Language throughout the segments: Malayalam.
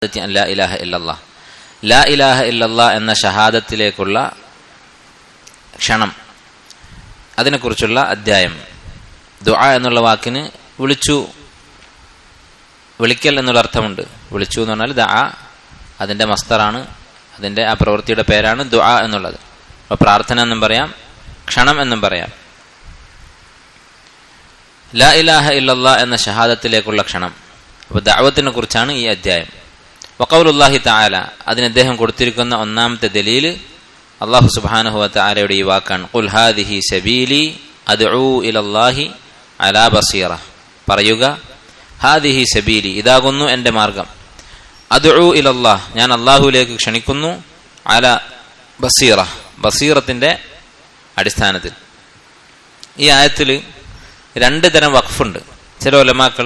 ലാ ഇലാഹ ഇല്ലല്ലാ ലാ ഇലാഹ ഇല്ലല്ലാ എന്ന ഷഹാദത്തിലേക്കുള്ള ക്ഷണം അതിനെക്കുറിച്ചുള്ള അധ്യായം ദുആ എന്നുള്ള വാക്കിന് വിളിച്ചു വിളിക്കൽ എന്നുള്ള അർത്ഥമുണ്ട് വിളിച്ചു എന്ന് പറഞ്ഞാൽ ദആ അതിന്റെ മസ്തറാണ് അതിന്റെ ആ പ്രവൃത്തിയുടെ പേരാണ് ദുആ എന്നുള്ളത് അപ്പൊ പ്രാർത്ഥന എന്നും പറയാം ക്ഷണം എന്നും പറയാം ലാ ഇലാഹ ഇല്ലല്ലാ എന്ന ഷഹാദത്തിലേക്കുള്ള ക്ഷണം അപ്പോൾ ദഅവത്തിനെ കുറിച്ചാണ് ഈ അധ്യായം വക്കൗലുല്ലാഹി താല അതിന് അദ്ദേഹം കൊടുത്തിരിക്കുന്ന ഒന്നാമത്തെ ദലീൽ അള്ളാഹു സുബ്ഹാനഹു വതആലയുടെ ഈ വാക്കാണ് ഖുൽ ഹാദിഹി സബീലി അദ്ഉ ഇലല്ലാഹി അലാ ബസീറ പറയുക ഹാദിഹി സബീലി ഇതാകുന്നു എൻ്റെ മാർഗം അദ്ഉ ഇലല്ലാഹ് ഞാൻ അള്ളാഹുവിലേക്ക് ക്ഷണിക്കുന്നു അല ബസീറ ബസീറത്തിന്റെ അടിസ്ഥാനത്തിൽ ഈ ആയത്തിൽ രണ്ട് തരം വഖഫുണ്ട് ചില ഒലമാക്കൾ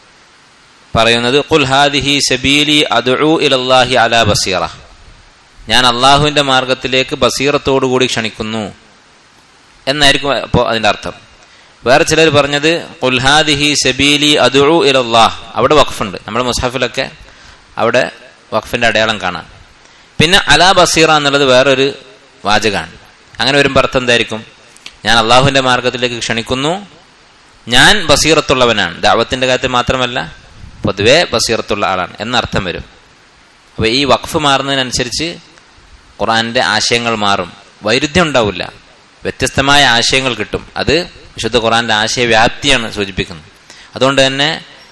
പറയുന്നത് ഖുൽ ഹാദിഹി സബീലി അദ്ഉ ഇലല്ലാഹി അലാ ബസീറ ഞാൻ അള്ളാഹുവിന്റെ മാർഗത്തിലേക്ക് ബസീറത്തോടു കൂടി ക്ഷണിക്കുന്നു എന്നായിരിക്കും അപ്പോൾ അതിന്റെ അർത്ഥം വേറെ ചിലർ പറഞ്ഞത് ഖുൽ ഹാദിഹി സബീലി അദ്ഉ ഇലല്ലാഹ് അവിടെ വഖഫുണ്ട് നമ്മുടെ മുസ്ഹഫിലൊക്കെ അവിടെ വഖഫിന്റെ അടയാളം കാണാം പിന്നെ അലാ ബസീറ എന്നുള്ളത് വേറൊരു വാചകമാണ് അങ്ങനെ വരുമ്പോൾ അർത്ഥം എന്തായിരിക്കും ഞാൻ അള്ളാഹുവിന്റെ മാർഗത്തിലേക്ക് ക്ഷണിക്കുന്നു ഞാൻ ബസീറത്തുള്ളവനാണ് ദാവത്തിന്റെ കാര്യത്തിൽ മാത്രമല്ല പൊതുവെ ബസീറത്തുള്ള ആളാണ് എന്നർത്ഥം വരും അപ്പോൾ ഈ വഖഫ് മാറുന്നതിനനുസരിച്ച് ഖുറാന്റെ ആശയങ്ങൾ മാറും വൈരുദ്ധ്യം ഉണ്ടാവില്ല വ്യത്യസ്തമായ ആശയങ്ങൾ കിട്ടും അത് വിശുദ്ധ ഖുറാന്റെ ആശയവ്യാപ്തിയാണ് സൂചിപ്പിക്കുന്നത് അതുകൊണ്ട് തന്നെ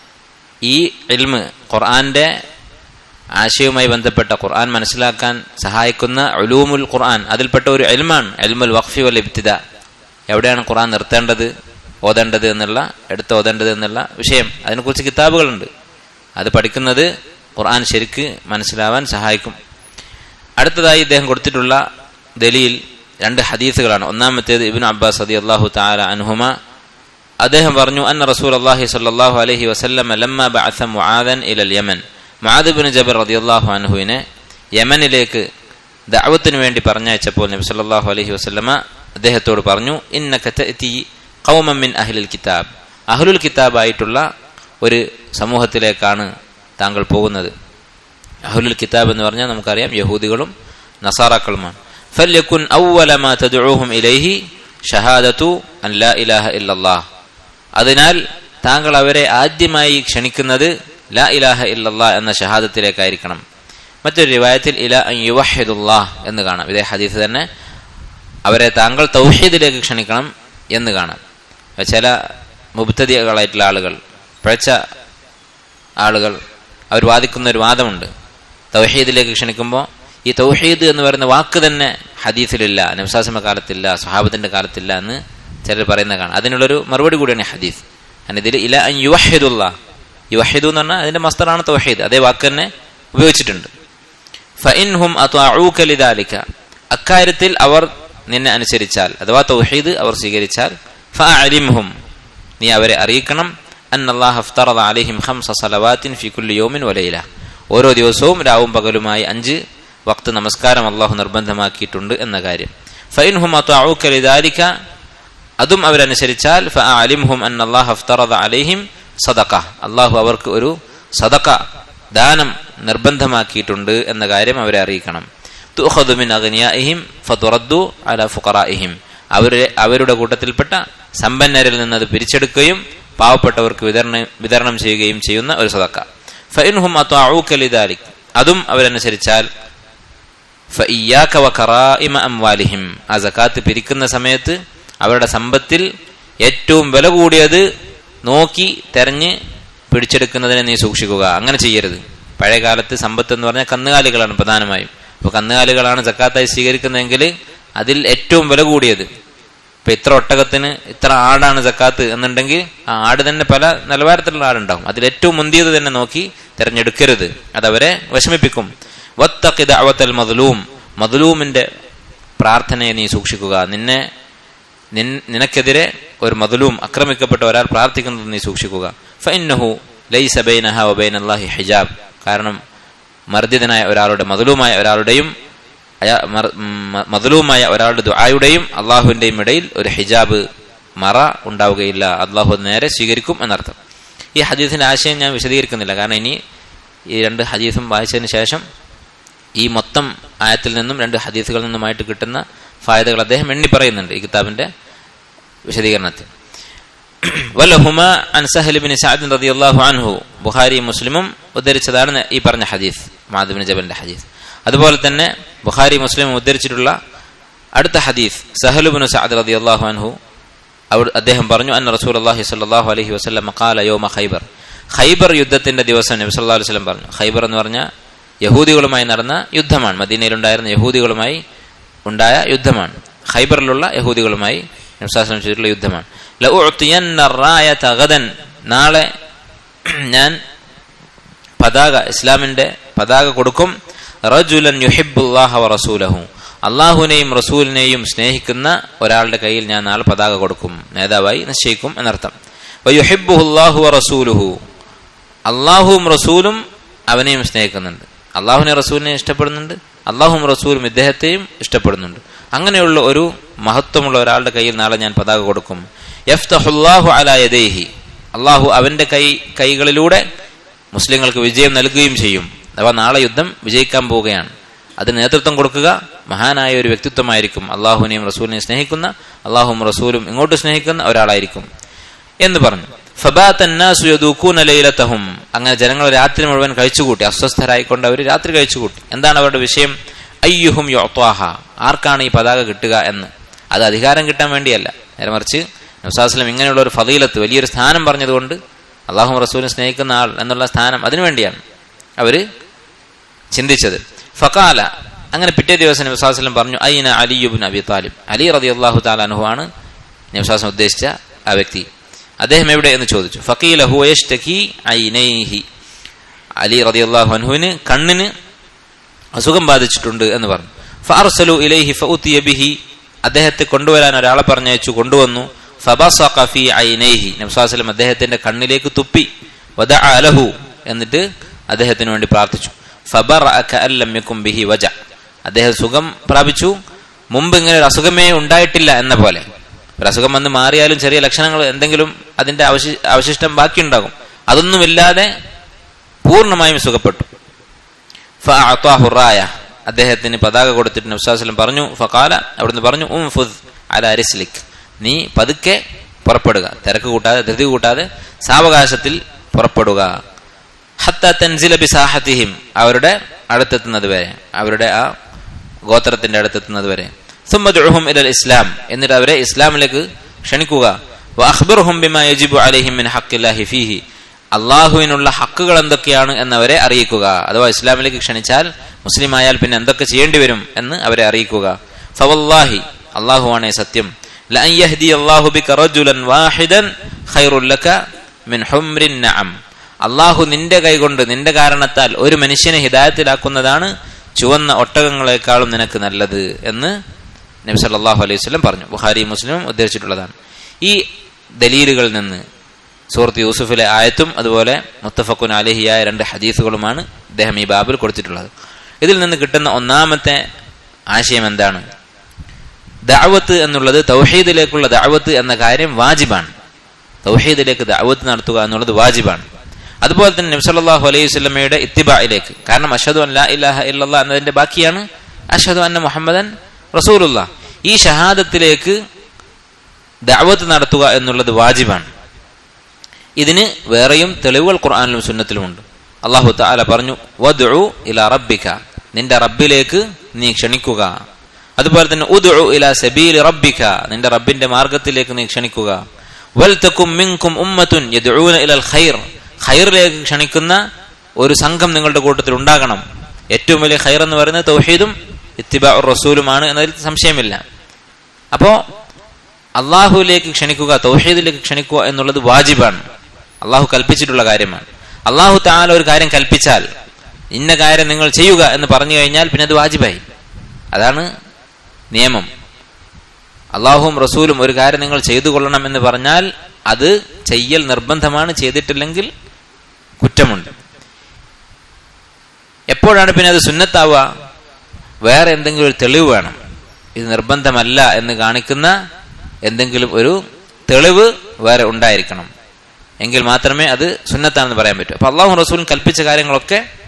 ഈ ഇൽമ് ഖുർആന്റെ ആശയവുമായി ബന്ധപ്പെട്ട ഖുർആൻ മനസ്സിലാക്കാൻ സഹായിക്കുന്ന ഉലൂമുൽ ഖുർആൻ അതിൽപ്പെട്ട ഒരു എൽമാണ് എൽമുൽ വഖഫി വൽ ഇബ്തിദ എവിടെയാണ് ഖുർആൻ നിർത്തേണ്ടത് ഓതേണ്ടത് എന്നുള്ള എടുത്ത് ഓതേണ്ടത് എന്നുള്ള വിഷയം അതിനെക്കുറിച്ച് കിതാബുകളുണ്ട് അത് പഠിക്കുന്നത് ഖുർആൻ ശരിക്ക് മനസ്സിലാവാൻ സഹായിക്കും അടുത്തതായി ഇദ്ദേഹം കൊടുത്തിട്ടുള്ള ദലീൽ രണ്ട് ഹദീസുകളാണ് ഒന്നാമത്തേത് ഇബിൻ അബ്ബാസ് സദി അള്ളാഹു താല അൻഹുമ അദ്ദേഹം പറഞ്ഞു അന്ന റസൂൽ അള്ളാഹി സല്ലാഹു അലഹി വസല്ലം ലമ്മ ബഅസ മുആദൻ ഇലൽ യമൻ മുആദ് ജബർ റളിയല്ലാഹു അൻഹുവിനെ യമനിലേക്ക് ദഅവത്തിന് വേണ്ടി പറഞ്ഞയച്ചപ്പോൾ നബി സല്ലല്ലാഹു അലൈഹി വസല്ലമ അദ്ദേഹത്തോട് പറഞ്ഞു ഇന്നക തഅതി ഖൗമൻ മിൻ അഹ്ലിൽ കിതാബ് അഹ്ലുൽ കിതാബ് ആയിട്ടുള്ള ഒരു സമൂഹത്തിലേക്കാണ് താങ്കൾ പോകുന്നത് അഹ്ലുൽ കിതാബ് എന്ന് പറഞ്ഞാൽ നമുക്കറിയാം യഹൂദികളും നസാറാക്കളുമാണ് ഫല്യകുൻ അവ്വല മാ തദ്ഉഹും ഇലൈഹി ഷഹാദത്തു അൻ ലാ ഇലാഹ ഇല്ലല്ലാഹ് അതിനാൽ താങ്കൾ അവരെ ആദ്യമായി ക്ഷണിക്കുന്നത് ലാ ഇലാഹ ഇല്ലല്ലാ എന്ന ഷഹാദത്തിലേക്കായിരിക്കണം മറ്റൊരു റിവായത്തിൽ ഇല അൻ യുവഹിദുല്ലാഹ് എന്ന് കാണാം ഇതേ ഹദീസ് തന്നെ അവരെ താങ്കൾ തൗഹീദിലേക്ക് ക്ഷണിക്കണം എന്ന് കാണാം ചില മുബ്തദികളായിട്ടുള്ള ആളുകൾ പിഴച്ച ആളുകൾ അവർ വാദിക്കുന്ന ഒരു വാദമുണ്ട് തൗഹീദിലേക്ക് ക്ഷണിക്കുമ്പോൾ ഈ തൗഹീദ് എന്ന് പറയുന്ന വാക്ക് തന്നെ ഹദീസിലില്ല നബ്സാസിമ കാലത്തില്ല സ്വഹാബത്തിന്റെ കാലത്തില്ല എന്ന് ചിലർ പറയുന്ന കാണാം അതിനുള്ളൊരു മറുപടി കൂടിയാണ് ഹദീസ് ഇതിൽ ഇല അൻ യുവഹിദുള്ള യുവഹിദു എന്ന് പറഞ്ഞാൽ അതിന്റെ മസ്തറാണ് തൗഹീദ് അതേ വാക്ക് തന്നെ ഉപയോഗിച്ചിട്ടുണ്ട് ഫഇൻഹും അത്വാഊക്കലിദാലിക അക്കാര്യത്തിൽ അവർ നിന്നെ അനുസരിച്ചാൽ അഥവാ തൗഹീദ് അവർ സ്വീകരിച്ചാൽ ഫഅലിംഹും നീ അവരെ അറിയിക്കണം അൻ അല്ലാഹ് അഫ്തറദ അലൈഹിം ഖംസ സലവാത്തിൻ ഫി കുല്ലി യൗമിൻ വലൈല ഓരോ ദിവസവും രാവും പകലുമായി അഞ്ച് വക്ത് നമസ്കാരം അള്ളാഹു നിർബന്ധമാക്കിയിട്ടുണ്ട് എന്ന കാര്യം ഫൈൻഹും അത്വാഊക്കലിദാലിക അതും അവരനുസരിച്ചാൽ ഫഅലിംഹും അൻ അല്ലാഹ് അഫ്തറദ അലൈഹിം സദഖ അള്ളാഹു അവർക്ക് ഒരു സദഖ ദാനം നിർബന്ധമാക്കിയിട്ടുണ്ട് എന്ന കാര്യം അവരെ അറിയിക്കണം തുഖദുമിൻ അഗ്നിയാഇഹിം ഫതുറദ്ദു അല ഫുഖറാഇഹിം അവരെ അവരുടെ കൂട്ടത്തിൽപ്പെട്ട സമ്പന്നരിൽ നിന്ന് അത് പിരിച്ചെടുക്കുകയും പാവപ്പെട്ടവർക്ക് വിതരണം വിതരണം ചെയ്യുകയും ചെയ്യുന്ന ഒരു സദക്ക ഫൈൻഹും അത്വാഊക്കലിദാലിക് അതും അവരനുസരിച്ചാൽ ഫഇയ്യാക വഖറായിമ അംവാലിഹിം ആ സകാത്ത് പിരിക്കുന്ന സമയത്ത് അവരുടെ സമ്പത്തിൽ ഏറ്റവും വില കൂടിയത് നോക്കി തെരഞ്ഞ് പിടിച്ചെടുക്കുന്നതിനെ നീ സൂക്ഷിക്കുക അങ്ങനെ ചെയ്യരുത് പഴയ കാലത്ത് സമ്പത്ത് എന്ന് പറഞ്ഞാൽ കന്നുകാലികളാണ് പ്രധാനമായും അപ്പോൾ കന്നുകാലികളാണ് സക്കാത്തായി സ്വീകരിക്കുന്നതെങ്കിൽ അതിൽ ഏറ്റവും വില കൂടിയത് ഇപ്പൊ ഇത്ര ഒട്ടകത്തിന് ഇത്ര ആടാണ് സക്കാത്ത് എന്നുണ്ടെങ്കിൽ ആ ആട് തന്നെ പല നിലവാരത്തിലുള്ള ആടുണ്ടാവും അതിൽ ഏറ്റവും മുന്തിയത് തന്നെ നോക്കി തിരഞ്ഞെടുക്കരുത് അതവരെ വിഷമിപ്പിക്കും വത്തക്കിത് അവത്തൽ മതലൂം മതലൂമിന്റെ പ്രാർത്ഥനയെ നീ സൂക്ഷിക്കുക നിന്നെ നിനക്കെതിരെ ഒരു മതലൂം ആക്രമിക്കപ്പെട്ട ഒരാൾ പ്രാർത്ഥിക്കുന്നത് നീ സൂക്ഷിക്കുക ഫൈനഹു ലൈസ ബൈനഹ വബൈൻ അല്ലാഹി ഹിജാബ് കാരണം മർദ്ദിതനായ ഒരാളുടെ മതലൂമായ ഒരാളുടെയും മതലൂമായ ഒരാളുടെ ദുആയുടെയും അള്ളാഹുവിന്റെയും ഇടയിൽ ഒരു ഹിജാബ് മറ ഉണ്ടാവുകയില്ല അള്ളാഹു നേരെ സ്വീകരിക്കും എന്നർത്ഥം ഈ ഹദീസിന്റെ ആശയം ഞാൻ വിശദീകരിക്കുന്നില്ല കാരണം ഇനി ഈ രണ്ട് ഹദീസും വായിച്ചതിന് ശേഷം ഈ മൊത്തം ആയത്തിൽ നിന്നും രണ്ട് ഹദീസുകളിൽ നിന്നുമായിട്ട് കിട്ടുന്ന ഫായതകൾ അദ്ദേഹം എണ്ണി പറയുന്നുണ്ട് ഈ കിതാബിന്റെ വിശദീകരണത്തിൽ വലഹുമ അൻ സഹൽ ബിൻ സഅദ് റളിയല്ലാഹു അൻഹു ബുഖാരി മുസ്ലിമും ഉദ്ധരിച്ചതാണ് ഈ പറഞ്ഞ ഹദീസ് മാദ് ബിൻ ജബലിന്റെ ഹദീസ് അതുപോലെ തന്നെ ബുഖാരി മുസ്ലിം ഉദ്ധരിച്ചിട്ടുള്ള അടുത്ത ഹദീസ് സഹൽ ബിൻ സഅദ് റളിയല്ലാഹു അൻഹു അവർ അദ്ദേഹം പറഞ്ഞു അൻ റസൂലുള്ളാഹി സ്വല്ലല്ലാഹു അലൈഹി വസല്ലം ഖാല യൗമ ഖൈബർ ഖൈബർ യുദ്ധത്തിന്റെ ദിവസം നബി സല്ലല്ലാഹു അലൈഹി വസല്ലം പറഞ്ഞു ഖൈബർ എന്ന് പറഞ്ഞാൽ യഹൂദികളുമായി നടന്ന യുദ്ധമാണ് മദീനയിലുണ്ടായിരുന്ന യഹൂദികളുമായി ഉണ്ടായ യുദ്ധമാണ് ഖൈബറിലുള്ള യഹൂദികളുമായി നബ്സാസ്ലം ചെയ്തിട്ടുള്ള യുദ്ധമാണ് ലഉഅ്തിയന്ന റായത ഗദൻ നാളെ ഞാൻ പതാക ഇസ്ലാമിന്റെ പതാക കൊടുക്കും റജുലൻ യുഹിബ്ബുല്ലാഹ വ റസൂലഹു അള്ളാഹുവിനെയും റസൂലിനെയും സ്നേഹിക്കുന്ന ഒരാളുടെ കയ്യിൽ ഞാൻ നാളെ പതാക കൊടുക്കും നേതാവായി നിശ്ചയിക്കും എന്നർത്ഥം വയുഹിബ്ബുഹുല്ലാഹു വ റസൂലുഹു അള്ളാഹുവും റസൂലും അവനെയും സ്നേഹിക്കുന്നുണ്ട് അള്ളാഹുവിനെ റസൂലിനെ ഇഷ്ടപ്പെടുന്നുണ്ട് അള്ളാഹും റസൂലും ഇദ്ദേഹത്തെയും ഇഷ്ടപ്പെടുന്നുണ്ട് അങ്ങനെയുള്ള ഒരു മഹത്വമുള്ള ഒരാളുടെ കയ്യിൽ നാളെ ഞാൻ പതാക കൊടുക്കും യഫ്തഹുല്ലാഹു അലാ യദൈഹി അള്ളാഹു അവന്റെ കൈ കൈകളിലൂടെ മുസ്ലിങ്ങൾക്ക് വിജയം നൽകുകയും ചെയ്യും അഥവാ നാളെ യുദ്ധം വിജയിക്കാൻ പോവുകയാണ് അതിന് നേതൃത്വം കൊടുക്കുക മഹാനായ ഒരു വ്യക്തിത്വമായിരിക്കും അള്ളാഹുവിനെയും റസൂലിനെയും സ്നേഹിക്കുന്ന അള്ളാഹും റസൂലും ഇങ്ങോട്ട് സ്നേഹിക്കുന്ന ഒരാളായിരിക്കും എന്ന് പറഞ്ഞു ലൈലത്തഹും അങ്ങനെ ജനങ്ങൾ രാത്രി മുഴുവൻ കഴിച്ചുകൂട്ടി അസ്വസ്ഥരായിക്കൊണ്ട് അവർ രാത്രി കഴിച്ചുകൂട്ടി എന്താണ് അവരുടെ വിഷയം അയ്യുഹും യോത്വാഹ ആർക്കാണ് ഈ പതാക കിട്ടുക എന്ന് അത് അധികാരം കിട്ടാൻ വേണ്ടിയല്ല നേരെ മറിച്ച് നബ്സാസ്ലം ഇങ്ങനെയുള്ള ഒരു ഫതീലത്ത് വലിയൊരു സ്ഥാനം പറഞ്ഞതുകൊണ്ട് അള്ളാഹു റസൂലിനെ സ്നേഹിക്കുന്ന ആൾ എന്നുള്ള സ്ഥാനം അതിനു വേണ്ടിയാണ് അവര് ചിന്തിച്ചത് ഫക്കാല അങ്ങനെ പിറ്റേ ദിവസം നബ്സാസ്ലം പറഞ്ഞു അയ്യന അലിയുബിൻ അബി താലിബ് അലി റതി അള്ളാഹു താലാനുഹു ആണ് നബ്സാസ്ലം ഉദ്ദേശിച്ച ആ വ്യക്തി അദ്ദേഹം എവിടെ എന്ന് ചോദിച്ചു ഫക്കീല ഹുവയഷ്തഖി ഐനൈഹി അലി റതി അള്ളാഹു അൻഹുവിന് കണ്ണിന് അസുഖം ബാധിച്ചിട്ടുണ്ട് എന്ന് പറഞ്ഞു ഫാർസലു ഇലൈഹി ഫഉത്തിയ ബിഹി അദ്ദേഹത്തെ കൊണ്ടുവരാൻ ഒരാളെ പറഞ്ഞയച്ചു കൊണ്ടുവന്നു ഫബസഖ ഫീ ഐനൈഹി നബ്സാസ്ലം അദ്ദേഹത്തിന്റെ കണ്ണിലേക്ക് തുപ്പി വദ അലഹു എന്നിട്ട് അദ്ദേഹത്തിന് വേണ്ടി പ്രാർത്ഥിച്ചു ഫബർ ബിഹി വജ അദ്ദേഹം സുഖം പ്രാപിച്ചു മുമ്പ് ഇങ്ങനെ ഒരു അസുഖമേ ഉണ്ടായിട്ടില്ല എന്ന പോലെ ഒരു അസുഖം വന്ന് മാറിയാലും ചെറിയ ലക്ഷണങ്ങൾ എന്തെങ്കിലും അതിന്റെ അവശി അവശിഷ്ടം ബാക്കിയുണ്ടാകും അതൊന്നുമില്ലാതെ പൂർണ്ണമായും സുഖപ്പെട്ടു ഫാഹുറായ അദ്ദേഹത്തിന് പതാക കൊടുത്തിട്ട് നബ്സാസ്ലം പറഞ്ഞു ഫക്കാല അവിടുന്ന് പറഞ്ഞു ഉം ഫുദ് അല അരിസ്ലിക് നീ പതുക്കെ പുറപ്പെടുക തിരക്ക് കൂട്ടാതെ ധൃതി കൂട്ടാതെ സാവകാശത്തിൽ പുറപ്പെടുക ഹത്ത തൻസില ബിസാഹത്തിഹിം അവരുടെ അടുത്തെത്തുന്നത് വരെ അവരുടെ ആ ഗോത്രത്തിന്റെ അടുത്തെത്തുന്നത് വരെ സുമ്മദുഹും ഇലൽ ഇസ്ലാം എന്നിട്ട് അവരെ ഇസ്ലാമിലേക്ക് ക്ഷണിക്കുക വഅഖ്ബിർഹും ബിമാ യജിബു അലൈഹിം മിൻ ഹഖ്ഖില്ലാഹി ഫീഹി അള്ളാഹുവിനുള്ള ഹക്കുകൾ എന്തൊക്കെയാണ് എന്നവരെ അറിയിക്കുക അഥവാ ഇസ്ലാമിലേക്ക് ക്ഷണിച്ചാൽ മുസ്ലിം ആയാൽ പിന്നെ എന്തൊക്കെ ചെയ്യേണ്ടി വരും എന്ന് അവരെ അറിയിക്കുക ഫവല്ലാഹി അള്ളാഹുവാണേ സത്യം ലഅൻ യഹ്ദി അല്ലാഹു ബിക റജുലൻ വാഹിദൻ ഖൈറുൽ ലക മിൻ ഹുംറിൻ നഅം അള്ളാഹു നിന്റെ കൈകൊണ്ട് നിന്റെ കാരണത്താൽ ഒരു മനുഷ്യനെ ഹിദായത്തിലാക്കുന്നതാണ് ചുവന്ന ഒട്ടകങ്ങളെക്കാളും നിനക്ക് നല്ലത് എന്ന് നബി സല്ലല്ലാഹു അലൈഹി വസല്ലം പറഞ്ഞു ബുഖാരി മുസ്ലിം ഉദ്ധരിച്ചിട്ടുള്ളതാണ് ഈ ദലീലുകളിൽ നിന്ന് സൂറത്ത് യൂസുഫിലെ ആയത്തും അതുപോലെ മുത്തഫക്കുൻ അലഹിയായ രണ്ട് ഹദീസുകളുമാണ് അദ്ദേഹം ഈ ബാബിൽ കൊടുത്തിട്ടുള്ളത് ഇതിൽ നിന്ന് കിട്ടുന്ന ഒന്നാമത്തെ ആശയം എന്താണ് ദഅവത്ത് എന്നുള്ളത് തൗഹീദിലേക്കുള്ള ദഅവത്ത് എന്ന കാര്യം വാജിബാണ് തൗഹീദിലേക്ക് ദഅവത്ത് നടത്തുക എന്നുള്ളത് വാജിബാണ് അതുപോലെ തന്നെ നബ്സല്ലാഹു അലൈഹി സ്വലമയുടെ ഇത്തിബായിലേക്ക് കാരണം അഷദു അൻ ലാ ഇലാഹ ഇല്ലല്ലാ എന്നതിന്റെ ബാക്കിയാണ് അഷദു അന്ന മുഹമ്മദൻ റസൂലുള്ള ഈ ഷഹാദത്തിലേക്ക് ദഅവത്ത് നടത്തുക എന്നുള്ളത് വാജിബാണ് ഇതിന് വേറെയും തെളിവുകൾ ഖുർആാനിലും സുന്നത്തിലുമുണ്ട് അള്ളാഹു താല പറഞ്ഞു വദ്ഉ ഇല റബ്ബിക നിന്റെ റബ്ബിലേക്ക് നീ ക്ഷണിക്കുക അതുപോലെ തന്നെ ഉദ്ഉ ഇല സബീൽ റബ്ബിക നിന്റെ റബ്ബിന്റെ മാർഗത്തിലേക്ക് നീ ക്ഷണിക്കുക വൽ തക്കും മിൻകും ഉമ്മത്തുൻ യദ്ഊന ഇലൽ ഖൈർ ഖൈറിലേക്ക് ക്ഷണിക്കുന്ന ഒരു സംഘം നിങ്ങളുടെ കൂട്ടത്തിൽ ഉണ്ടാകണം ഏറ്റവും വലിയ ഖൈർ എന്ന് പറയുന്നത് തൗഹീദും ഇത്തിബാ റസൂലുമാണ് എന്നതിൽ സംശയമില്ല അപ്പോ അള്ളാഹുവിലേക്ക് ക്ഷണിക്കുക തൗഹീദിലേക്ക് ക്ഷണിക്കുക എന്നുള്ളത് വാജിബാണ് അള്ളാഹു കൽപ്പിച്ചിട്ടുള്ള കാര്യമാണ് അള്ളാഹു താല ഒരു കാര്യം കൽപ്പിച്ചാൽ ഇന്ന കാര്യം നിങ്ങൾ ചെയ്യുക എന്ന് പറഞ്ഞു കഴിഞ്ഞാൽ പിന്നെ അത് വാജിബായി അതാണ് നിയമം അള്ളാഹുവും റസൂലും ഒരു കാര്യം നിങ്ങൾ ചെയ്തു കൊള്ളണം എന്ന് പറഞ്ഞാൽ അത് ചെയ്യൽ നിർബന്ധമാണ് ചെയ്തിട്ടില്ലെങ്കിൽ കുറ്റമുണ്ട് എപ്പോഴാണ് പിന്നെ അത് സുന്നത്താവുക വേറെ എന്തെങ്കിലും ഒരു തെളിവ് വേണം ഇത് നിർബന്ധമല്ല എന്ന് കാണിക്കുന്ന എന്തെങ്കിലും ഒരു തെളിവ് വേറെ ഉണ്ടായിരിക്കണം എങ്കിൽ മാത്രമേ അത് സുന്നത്താണെന്ന് പറയാൻ പറ്റൂ അപ്പൊ അള്ളാഹു റസൂലും കൽപ്പിച്ച കാര്യങ്ങളൊക്കെ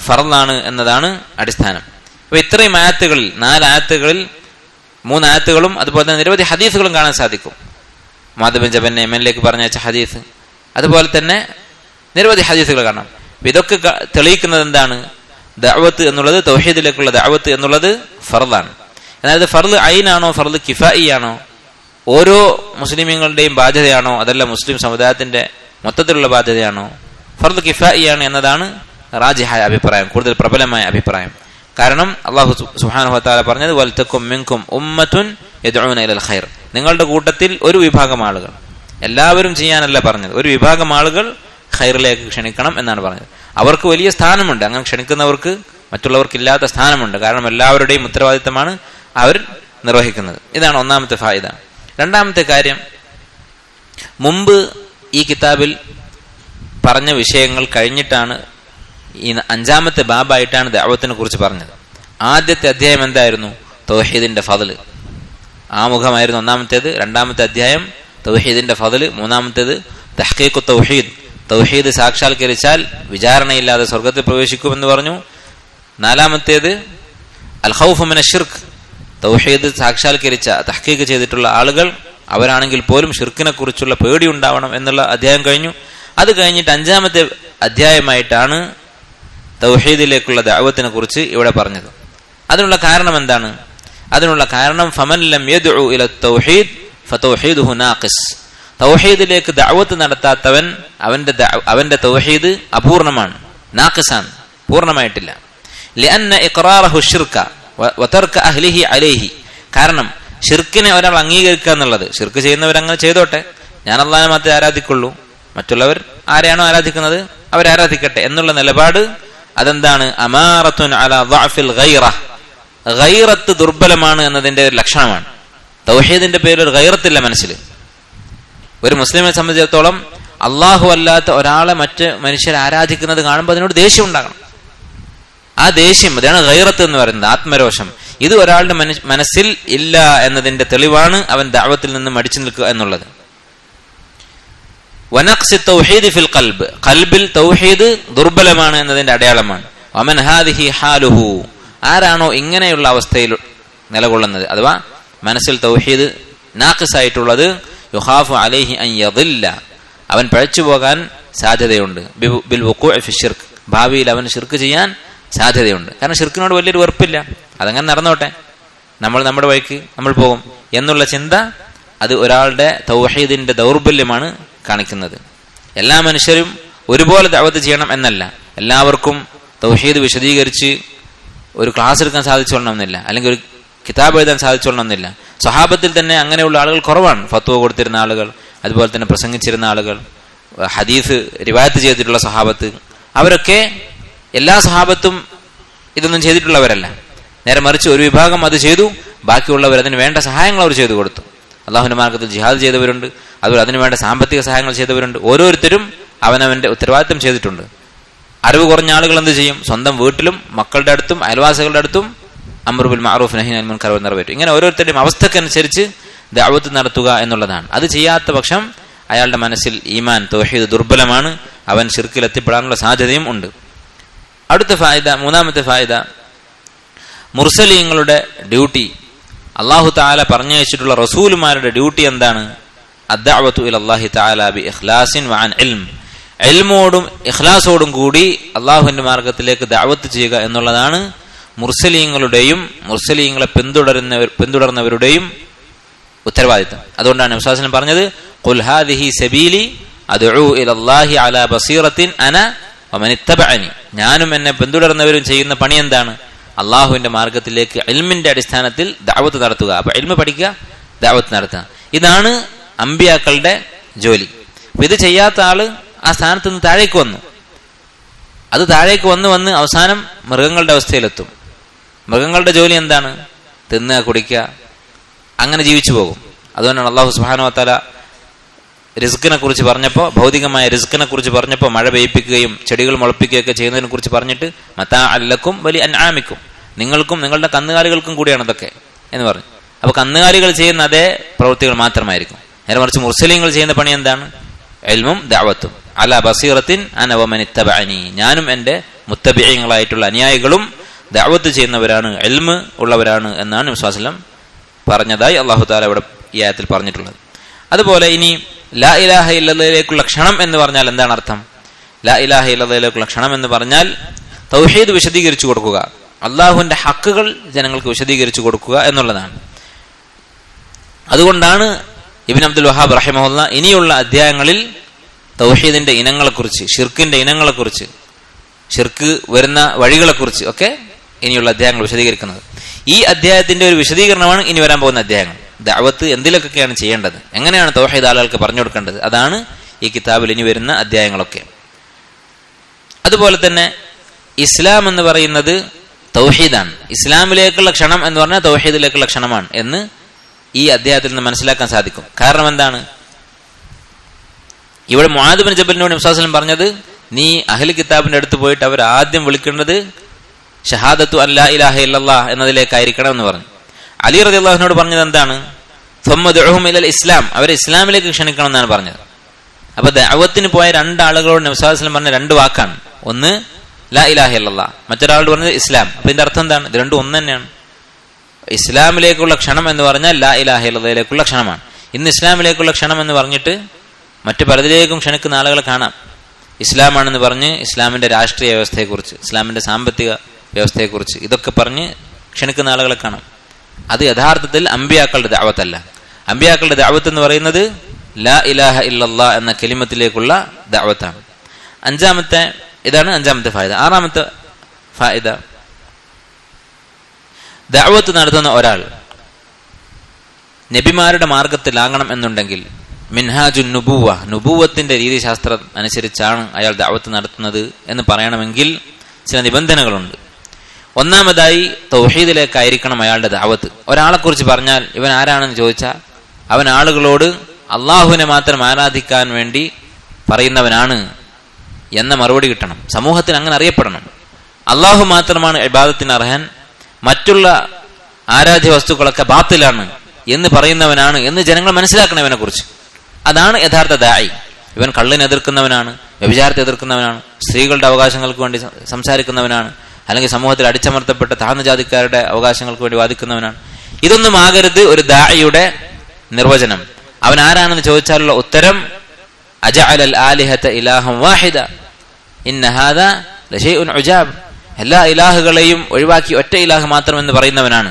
ഫറലാണ് എന്നതാണ് അടിസ്ഥാനം അപ്പൊ ഇത്രയും ആയത്തുകളിൽ നാല് ആയത്തുകളിൽ മൂന്ന് ആയത്തുകളും അതുപോലെ തന്നെ നിരവധി ഹദീസുകളും കാണാൻ സാധിക്കും മാധവൻ ജബൻ എമ്മനിലേക്ക് പറഞ്ഞയച്ച ഹദീസ് അതുപോലെ തന്നെ നിരവധി ഹദീസുകൾ കാണാം അപ്പൊ ഇതൊക്കെ ക- തെളിയിക്കുന്നത് എന്താണ് ദഅവത്ത് എന്നുള്ളത് തൗഹീദിലേക്കുള്ള ദഅവത്ത് എന്നുള്ളത് ഫർദാണ് എന്നാൽ ഇത് ഫർദ് ഐനാണോ ഫർദ് കിഫായി ആണോ ഓരോ മുസ്ലിമീങ്ങളുടെയും ബാധ്യതയാണോ അതല്ല മുസ്ലിം സമുദായത്തിന്റെ മൊത്തത്തിലുള്ള ബാധ്യതയാണോ ഫർദ് കിഫായി ആണ് എന്നതാണ് റാജിഹായ അഭിപ്രായം കൂടുതൽ പ്രബലമായ അഭിപ്രായം കാരണം അള്ളാഹു സുഹാനുഹത്താല പറഞ്ഞത് വൽത്തക്കും മിങ്കും ഉമ്മത്തുൻ യദ്ഊന ഇലൽ ഖൈർ നിങ്ങളുടെ കൂട്ടത്തിൽ ഒരു വിഭാഗം ആളുകൾ എല്ലാവരും ചെയ്യാനല്ല പറഞ്ഞത് ഒരു വിഭാഗം ആളുകൾ ഖൈറിലേക്ക് ക്ഷണിക്കണം എന്നാണ് പറഞ്ഞത് അവർക്ക് വലിയ സ്ഥാനമുണ്ട് അങ്ങനെ ക്ഷണിക്കുന്നവർക്ക് മറ്റുള്ളവർക്കില്ലാത്ത സ്ഥാനമുണ്ട് കാരണം എല്ലാവരുടെയും ഉത്തരവാദിത്തമാണ് അവർ നിർവഹിക്കുന്നത് ഇതാണ് ഒന്നാമത്തെ ഫായിദ രണ്ടാമത്തെ കാര്യം മുമ്പ് ഈ കിതാബിൽ പറഞ്ഞ വിഷയങ്ങൾ കഴിഞ്ഞിട്ടാണ് ഈ അഞ്ചാമത്തെ ബാബായിട്ടാണ് ദഅവത്തിനെ കുറിച്ച് പറഞ്ഞത് ആദ്യത്തെ അധ്യായം എന്തായിരുന്നു തൗഹീദിന്റെ ഫضല് ആമുഖമായിരുന്നു ഒന്നാമത്തേത് രണ്ടാമത്തെ അധ്യായം തൗഹീദിന്റെ ഫضല് മൂന്നാമത്തേത് തഹ്ഖീഖു തൗഹീദ് തൗഹീദ് സാക്ഷാത്കരിച്ചാൽ വിചാരണയില്ലാതെ സ്വർഗത്തിൽ പ്രവേശിക്കുമെന്ന് പറഞ്ഞു നാലാമത്തേത് അൽ ഖൗഫ് മിന ഷിർക്ക് തൗഹീദ് സാക്ഷാത്കരിച്ച തഹ്ഖീഖ് ചെയ്തിട്ടുള്ള ആളുകൾ അവരാണെങ്കിൽ പോലും ഷിർക്കിനെ കുറിച്ചുള്ള പേടി ഉണ്ടാവണം എന്നുള്ള അധ്യായം കഴിഞ്ഞു അത് കഴിഞ്ഞിട്ട് അഞ്ചാമത്തെ അധ്യായമായിട്ടാണ് തൗഹീദിലേക്കുള്ള ദഅവത്തിനെ കുറിച്ച് ഇവിടെ പറഞ്ഞത് അതിനുള്ള കാരണം എന്താണ് അതിനുള്ള കാരണം ഫമൻ ലം യദ്ഉ ഇല തൗഹീദ് ഫതൗഹീദുഹു നാഖിസ് തൗഹീദിലേക്ക് ദഅവത്ത് നടത്താത്തവൻ അവന്റെ ദഅ- അവന്റെ തൗഹീദ് അപൂർണമാണ് നാഖിസാണ് പൂർണ്ണമായിട്ടില്ല لأن إقراره الشرك و- وترك أهله عليه കാരണം ഷിർക്കിനെ ഒരാൾ അംഗീകരിക്കുക എന്നുള്ളത് ഷിർക്ക് ചെയ്യുന്നവരങ്ങനെ ചെയ്തോട്ടെ ഞാൻ അള്ളാഹിനെ മാത്രമേ ആരാധിക്കുള്ളൂ മറ്റുള്ളവർ ആരെയാണോ ആരാധിക്കുന്നത് അവർ ആരാധിക്കട്ടെ എന്നുള്ള നിലപാട് അതെന്താണ് അമാറത്തുൻ അല ضعഫിൽ ഗൈറ ഗൈറത്ത് ദുർബലമാണ് എന്നതിന്റെ ഒരു ലക്ഷണമാണ് തൗഹീദിന്റെ പേരിൽ ഒരു ഗൈറത്തില്ല മനസ്സിൽ ഒരു മുസ്ലിമിനെ സംബന്ധിച്ചിടത്തോളം അള്ളാഹു അല്ലാത്ത ഒരാളെ മറ്റ് മനുഷ്യർ ആരാധിക്കുന്നത് കാണുമ്പോൾ അതിനോട് ദേഷ്യം ഉണ്ടാകണം ആ ദേഷ്യം അതാണ് ഗൈറത്ത് എന്ന് പറയുന്നത് ആത്മരോഷം ഇത് ഒരാളുടെ മനസ്- മനസ്സിൽ ഇല്ല എന്നതിന്റെ തെളിവാണ് അവൻ ദാവത്തിൽ നിന്ന് മടിച്ചു നിൽക്കുക എന്നുള്ളത് വനഖ്സി തൗഹീദ് ഫിൽ ഖൽബ് ഖൽബിൽ തൗഹീദ് ദുർബലമാണ് എന്നതിന്റെ അടയാളമാണ് വമൻ ഹാദിഹി ഹാലുഹു ആരാണോ ഇങ്ങനെയുള്ള അവസ്ഥയിൽ നിലകൊള്ളുന്നത് അഥവാ മനസ്സിൽ തൗഹീദ് നാഖിസായിട്ടുള്ളത് യുഹാഫു അലൈഹി അൻ യദില്ല അവൻ പഴച്ചു പോകാൻ സാധ്യതയുണ്ട് ബി- ബിൽ വുഖൂഇ ഫി ഷിർക്ക് ഭാവിയിൽ അവൻ ഷിർക്ക് ചെയ്യാൻ സാധ്യതയുണ്ട് കാരണം ഷിർക്കിനോട് വലിയൊരു വെറുപ്പില്ല അതങ്ങനെ നടന്നോട്ടെ നമ്മൾ നമ്മുടെ വഴിക്ക് നമ്മൾ പോകും എന്നുള്ള ചിന്ത അത് ഒരാളുടെ തൗഹീദിന്റെ ദൗർബല്യമാണ് കാണിക്കുന്നത് എല്ലാ മനുഷ്യരും ഒരുപോലെ ദഅവത്ത് ചെയ്യണം എന്നല്ല എല്ലാവർക്കും തൗഹീദ് വിശദീകരിച്ച് ഒരു ക്ലാസ് എടുക്കാൻ സാധിച്ചോളണമെന്നില്ല അല്ലെങ്കിൽ ഒരു കിതാബ് എഴുതാൻ സാധിച്ചോളണമെന്നില്ല സ്വഹാബത്തിൽ തന്നെ അങ്ങനെയുള്ള ആളുകൾ കുറവാണ് ഫത്വ കൊടുത്തിരുന്ന ആളുകൾ അതുപോലെ തന്നെ പ്രസംഗിച്ചിരുന്ന ആളുകൾ ഹദീഫ് റിവായത്ത് ചെയ്തിട്ടുള്ള സ്വഹാബത്ത് അവരൊക്കെ എല്ലാ സ്വഹാബത്തും ഇതൊന്നും ചെയ്തിട്ടുള്ളവരല്ല നേരെ മറിച്ച് ഒരു വിഭാഗം അത് ചെയ്തു ബാക്കിയുള്ളവർ അതിന് വേണ്ട സഹായങ്ങൾ അവർ ചെയ്തു കൊടുത്തു അള്ളാഹുവിന്റെ മാർഗത്തിൽ ജിഹാദ് ചെയ്തവരുണ്ട് അതുപോലെ അതിനു വേണ്ട സാമ്പത്തിക സഹായങ്ങൾ ചെയ്തവരുണ്ട് ഓരോരുത്തരും അവനവന്റെ ഉത്തരവാദിത്തം ചെയ്തിട്ടുണ്ട് അറിവ് കുറഞ്ഞ ആളുകൾ എന്ത് ചെയ്യും സ്വന്തം വീട്ടിലും മക്കളുടെ അടുത്തും അയൽവാസികളുടെ അടുത്തും അമറുബുൽ മാറൂഫ് നഹീൻ അൽ മുൻകർ നിറവേറ്റും ഇങ്ങനെ ഓരോരുത്തരുടെയും അവസ്ഥക്കനുസരിച്ച് ദഅവത്ത് നടത്തുക എന്നുള്ളതാണ് അത് ചെയ്യാത്ത പക്ഷം അയാളുടെ മനസ്സിൽ ഈമാൻ തൗഹീദ് ദുർബലമാണ് അവൻ ഷിർക്കിൽ എത്തിപ്പെടാനുള്ള സാധ്യതയും ഉണ്ട് അടുത്ത ഫായിദ മൂന്നാമത്തെ ഫായിദ മുർസലീങ്ങളുടെ ഡ്യൂട്ടി അള്ളാഹു താല പറഞ്ഞയച്ചിട്ടുള്ള റസൂലുമാരുടെ ഡ്യൂട്ടി എന്താണ് അദ്ദഅവത്തു ഇല അള്ളാഹി താല ബി ഇഖ്ലാസിൻ വഅൻ ഇൽം എൽമോടും ഇഖ്ലാസോടും കൂടി അള്ളാഹുവിന്റെ മാർഗത്തിലേക്ക് ദഅവത്ത് ചെയ്യുക എന്നുള്ളതാണ് മുർസലീങ്ങളുടെയും മുർസലീങ്ങളെ പിന്തുടരുന്നവർ പിന്തുടർന്നവരുടെയും ഉത്തരവാദിത്തം അതുകൊണ്ടാണ് വിശ്വാസനം പറഞ്ഞത് ഖുൽ ഹാദിഹി സബീലി അദ്ഉ ഇലല്ലാഹി അലാ ബസീറത്തിൻ അന വമൻ ഇത്തബഅനി ഞാനും എന്നെ പിന്തുടർന്നവരും ചെയ്യുന്ന പണി എന്താണ് അള്ളാഹുവിന്റെ മാർഗത്തിലേക്ക് ഇൽമിന്റെ അടിസ്ഥാനത്തിൽ ദഅവത്ത് നടത്തുക അപ്പൊ ഇൽമ പഠിക്കുക ദഅവത്ത് നടത്തുക ഇതാണ് അമ്പിയാക്കളുടെ ജോലി അപ്പൊ ഇത് ചെയ്യാത്ത ആള് ആ സ്ഥാനത്ത് നിന്ന് താഴേക്ക് വന്നു അത് താഴേക്ക് വന്ന് വന്ന് അവസാനം മൃഗങ്ങളുടെ അവസ്ഥയിലെത്തും മൃഗങ്ങളുടെ ജോലി എന്താണ് തിന്നുക കുടിക്കുക അങ്ങനെ ജീവിച്ചു പോകും അതുകൊണ്ടാണ് അള്ളാഹു സുബാനോ തല റിസ്കിനെ കുറിച്ച് പറഞ്ഞപ്പോൾ ഭൗതികമായ റിസ്കിനെ കുറിച്ച് പറഞ്ഞപ്പോൾ മഴ പെയ്പ്പിക്കുകയും ചെടികൾ മുളപ്പിക്കുകയൊക്കെ ചെയ്യുന്നതിനെ കുറിച്ച് പറഞ്ഞിട്ട് മത്താ അല്ലക്കും വലിയ അൻആമിക്കും നിങ്ങൾക്കും നിങ്ങളുടെ കന്നുകാലികൾക്കും കൂടിയാണ് ഇതൊക്കെ എന്ന് പറഞ്ഞു അപ്പൊ കന്നുകാലികൾ ചെയ്യുന്ന അതേ പ്രവൃത്തികൾ മാത്രമായിരിക്കും നേരെ മറിച്ച് മുസ്ലിങ്ങൾ ചെയ്യുന്ന പണി എന്താണ് എൽമും ദാവത്തും അല ബസീറത്തിൻ അനവമനിത്തബഅനി ഞാനും എന്റെ മുത്തബിയങ്ങളായിട്ടുള്ള അനുയായികളും ദഅവത്ത് ചെയ്യുന്നവരാണ് എൽമ് ഉള്ളവരാണ് എന്നാണ് വിശ്വാസലം പറഞ്ഞതായി അള്ളാഹു താല ഇവിടെ ഈ ആയത്തിൽ പറഞ്ഞിട്ടുള്ളത് അതുപോലെ ഇനി ലാ ഇലാഹ ഇല്ലതയിലേക്കുള്ള ക്ഷണം എന്ന് പറഞ്ഞാൽ എന്താണ് അർത്ഥം ലാ ഇലാഹ ഇല്ലതയിലേക്കുള്ള ക്ഷണം എന്ന് പറഞ്ഞാൽ തൗഹീദ് വിശദീകരിച്ചു കൊടുക്കുക അള്ളാഹുവിന്റെ ഹക്കുകൾ ജനങ്ങൾക്ക് വിശദീകരിച്ചു കൊടുക്കുക എന്നുള്ളതാണ് അതുകൊണ്ടാണ് ഇബിൻ അബ്ദുൽ വഹാബ് റഹിമഹുല്ല ഇനിയുള്ള അധ്യായങ്ങളിൽ തൗഹീദിന്റെ ഇനങ്ങളെക്കുറിച്ച് ഷിർക്കിന്റെ ഇനങ്ങളെക്കുറിച്ച് ഷിർക്ക് വരുന്ന വഴികളെക്കുറിച്ച് ഒക്കെ ഇനിയുള്ള അധ്യായങ്ങൾ വിശദീകരിക്കുന്നത് ഈ അധ്യായത്തിന്റെ ഒരു വിശദീകരണമാണ് ഇനി വരാൻ പോകുന്ന അധ്യായങ്ങൾ ദാവത്ത് എന്തിലൊക്കെയാണ് ചെയ്യേണ്ടത് എങ്ങനെയാണ് തൗഹീദ് ആളുകൾക്ക് പറഞ്ഞു കൊടുക്കേണ്ടത് അതാണ് ഈ കിതാബിൽ ഇനി വരുന്ന അധ്യായങ്ങളൊക്കെ അതുപോലെ തന്നെ ഇസ്ലാം എന്ന് പറയുന്നത് തൗഹീദാണ് ഇസ്ലാമിലേക്കുള്ള ക്ഷണം എന്ന് പറഞ്ഞാൽ തൗഹീദിലേക്കുള്ള ക്ഷണമാണ് എന്ന് ഈ അധ്യായത്തിൽ നിന്ന് മനസ്സിലാക്കാൻ സാധിക്കും കാരണം എന്താണ് ഇവിടെ മുഹാദുബിൻ ജബലിനോട് വിശ്വാസം പറഞ്ഞത് നീ അഹ്ലി കിതാബിന്റെ അടുത്ത് പോയിട്ട് അവർ ആദ്യം വിളിക്കേണ്ടത് ഷഹാദത്തു അല്ലാ ഇലാഹ ഇല്ലല്ലാ എന്നതിലേക്കായിരിക്കണം എന്ന് പറഞ്ഞു അലി റതി അള്ളാഹുവിനോട് പറഞ്ഞത് എന്താണ് ഇലൽ ഇസ്ലാം അവരെ ഇസ്ലാമിലേക്ക് ക്ഷണിക്കണം എന്നാണ് പറഞ്ഞത് അപ്പൊ ദഅവത്തിന് പോയ രണ്ടാളുകളോട് നബ്സാസ്ലം പറഞ്ഞ രണ്ട് വാക്കാണ് ഒന്ന് ലാ ഇലാഹ ഇല്ലല്ലാ മറ്റൊരാളോട് പറഞ്ഞത് ഇസ്ലാം അപ്പൊ ഇതിന്റെ അർത്ഥം എന്താണ് ഇത് രണ്ടും ഒന്ന് തന്നെയാണ് ഇസ്ലാമിലേക്കുള്ള ക്ഷണം എന്ന് പറഞ്ഞാൽ ലാ ഇലാഹ ഇല്ലതയിലേക്കുള്ള ക്ഷണമാണ് ഇന്ന് ഇസ്ലാമിലേക്കുള്ള ക്ഷണം എന്ന് പറഞ്ഞിട്ട് മറ്റു പലതിലേക്കും ക്ഷണിക്കുന്ന ആളുകളെ കാണാം ഇസ്ലാമാണെന്ന് പറഞ്ഞ് ഇസ്ലാമിന്റെ രാഷ്ട്രീയ വ്യവസ്ഥയെക്കുറിച്ച് ഇസ്ലാമിന്റെ സാമ്പത്തിക വ്യവസ്ഥയെക്കുറിച്ച് ഇതൊക്കെ പറഞ്ഞ് ക്ഷണിക്കുന്ന ആളുകളെ കാണാം അത് യഥാർത്ഥത്തിൽ അമ്പിയാക്കളുടെ ദാവത്തല്ല അമ്പിയാക്കളുടെ ദാവത്ത് എന്ന് പറയുന്നത് ലാ ഇലാഹ ഇല്ലല്ലാ എന്ന കെലിമത്തിലേക്കുള്ള ദാവത്താണ് അഞ്ചാമത്തെ ഇതാണ് അഞ്ചാമത്തെ ഫായത ആറാമത്തെ ഫായത ദാവത്ത് നടത്തുന്ന ഒരാൾ നബിമാരുടെ മാർഗത്തിലാകണം എന്നുണ്ടെങ്കിൽ മിൻഹാജുൻ നുബൂവ നുബൂവത്തിന്റെ രീതിശാസ്ത്രം അനുസരിച്ചാണ് അയാൾ ദാവത്ത് നടത്തുന്നത് എന്ന് പറയണമെങ്കിൽ ചില നിബന്ധനകളുണ്ട് ഒന്നാമതായി തൗഹീദിലേക്കായിരിക്കണം അയാളുടെ ദാവത്ത് ഒരാളെ കുറിച്ച് പറഞ്ഞാൽ ഇവൻ ആരാണെന്ന് ചോദിച്ചാൽ അവൻ ആളുകളോട് അള്ളാഹുവിനെ മാത്രം ആരാധിക്കാൻ വേണ്ടി പറയുന്നവനാണ് എന്ന മറുപടി കിട്ടണം സമൂഹത്തിന് അങ്ങനെ അറിയപ്പെടണം അള്ളാഹു മാത്രമാണ് ഇബാദത്തിന് അർഹൻ മറ്റുള്ള ആരാധ്യ വസ്തുക്കളൊക്കെ ബാത്തിലാണ് എന്ന് പറയുന്നവനാണ് എന്ന് ജനങ്ങൾ മനസ്സിലാക്കണം ഇവനെ കുറിച്ച് അതാണ് യഥാർത്ഥ ദായി ഇവൻ കള്ളിനെ എതിർക്കുന്നവനാണ് വ്യഭിചാരത്തെ എതിർക്കുന്നവനാണ് സ്ത്രീകളുടെ അവകാശങ്ങൾക്ക് വേണ്ടി സംസാരിക്കുന്നവനാണ് അല്ലെങ്കിൽ സമൂഹത്തിൽ അടിച്ചമർത്തപ്പെട്ട താഴ്ന്ന ജാതിക്കാരുടെ അവകാശങ്ങൾക്ക് വേണ്ടി വാദിക്കുന്നവനാണ് ഇതൊന്നും ആകരുത് ഒരു ദായിയുടെ നിർവചനം അവൻ ആരാണെന്ന് ചോദിച്ചാലുള്ള ഉത്തരം അജ അലൽ ആലിഹത്ത ഇലാഹം വാഹിദ ഇന്നഹാദ ലഷൈഉൻ ഉജാബ് എല്ലാ ഇലാഹുകളെയും ഒഴിവാക്കി ഒറ്റ ഇലാഹ് മാത്രം എന്ന് പറയുന്നവനാണ്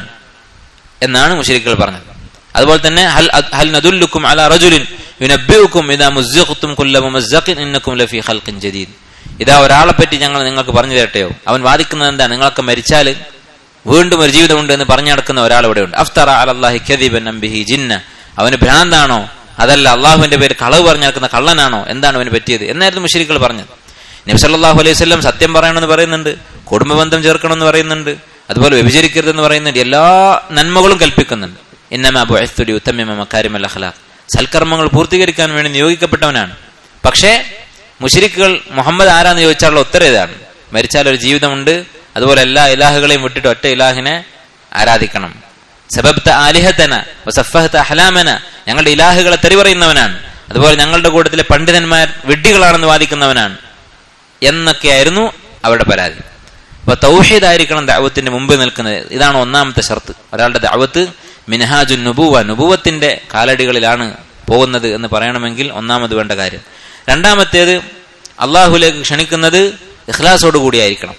എന്നാണ് മുഷരിക്കുകൾ പറഞ്ഞത് അതുപോലെ തന്നെ ഹൽ ഹൽ നദുല്ലുക്കും അല റജുലിൻ യുനബ്ബിഉക്കും ഇദാ മുസ്സഖ്തും കുല്ല മുമസ്സഖിൻ ഇന്നക്കും ലഫീ ഖൽഖിൻ ജദീദ് ഇതാ ഒരാളെ പറ്റി ഞങ്ങൾ നിങ്ങൾക്ക് പറഞ്ഞു തരട്ടെയോ അവൻ വാദിക്കുന്നത് എന്താ നിങ്ങളൊക്കെ മരിച്ചാൽ വീണ്ടും ഒരു ജീവിതമുണ്ട് എന്ന് പറഞ്ഞു നടക്കുന്ന ഒരാൾ ഇവിടെ ഉണ്ട് അഫ്തറ അലല്ലാഹി കദീബൻ അംബിഹി ജിന്ന അവന് ഭ്രാന്താണോ അതല്ല അള്ളാഹുവിന്റെ പേര് കളവ് പറഞ്ഞു നടക്കുന്ന കള്ളനാണോ എന്താണ് അവന് പറ്റിയത് എന്നായിരുന്നു മുഷരിക്കൾ പറഞ്ഞത് നബി സല്ലല്ലാഹു അലൈഹി വസല്ലം സത്യം പറയണമെന്ന് പറയുന്നുണ്ട് കുടുംബബന്ധം ചേർക്കണമെന്ന് പറയുന്നുണ്ട് അതുപോലെ വ്യഭിചരിക്കരുതെന്ന് പറയുന്നുണ്ട് എല്ലാ നന്മകളും കൽപ്പിക്കുന്നുണ്ട് ഇന്നമാ ബുഅസ്തുലി ഉത്തമ്മിമ മക്കാരിമൽ അഖ്ലാഖ് സൽക്കർമ്മങ്ങൾ പൂർത്തീകരിക്കാൻ വേണ്ടി നിയോഗിക്കപ്പെട്ടവനാണ് പക്ഷേ മുഷരിക്കുകൾ മുഹമ്മദ് ആരാന്ന് ചോദിച്ചാലുള്ള ഉത്തരം ഇതാണ് മരിച്ചാൽ ഒരു ജീവിതമുണ്ട് അതുപോലെ എല്ലാ ഇലാഹുകളെയും വിട്ടിട്ട് ഒറ്റ ഇലാഹിനെ ആരാധിക്കണം സബബ്ത ആലിഹത്തന സഫഹത്ത അഹ്ലാമന ഞങ്ങളുടെ ഇലാഹുകളെ തെറി പറയുന്നവനാണ് അതുപോലെ ഞങ്ങളുടെ കൂട്ടത്തിലെ പണ്ഡിതന്മാർ വിഡ്ഢികളാണെന്ന് വാദിക്കുന്നവനാണ് എന്നൊക്കെയായിരുന്നു അവരുടെ പരാതി അപ്പൊ തൗഹീദ് ആയിരിക്കണം ദാവത്തിന്റെ മുമ്പ് നിൽക്കുന്നത് ഇതാണ് ഒന്നാമത്തെ ഷർത്ത് ഒരാളുടെ ദാവത്ത് മിനഹാജു നുബുവ നുബുവത്തിന്റെ കാലടികളിലാണ് പോകുന്നത് എന്ന് പറയണമെങ്കിൽ ഒന്നാമത് വേണ്ട കാര്യം രണ്ടാമത്തേത് അള്ളാഹുലേക്ക് ക്ഷണിക്കുന്നത് ഇഖ്ലാസോട് കൂടിയായിരിക്കണം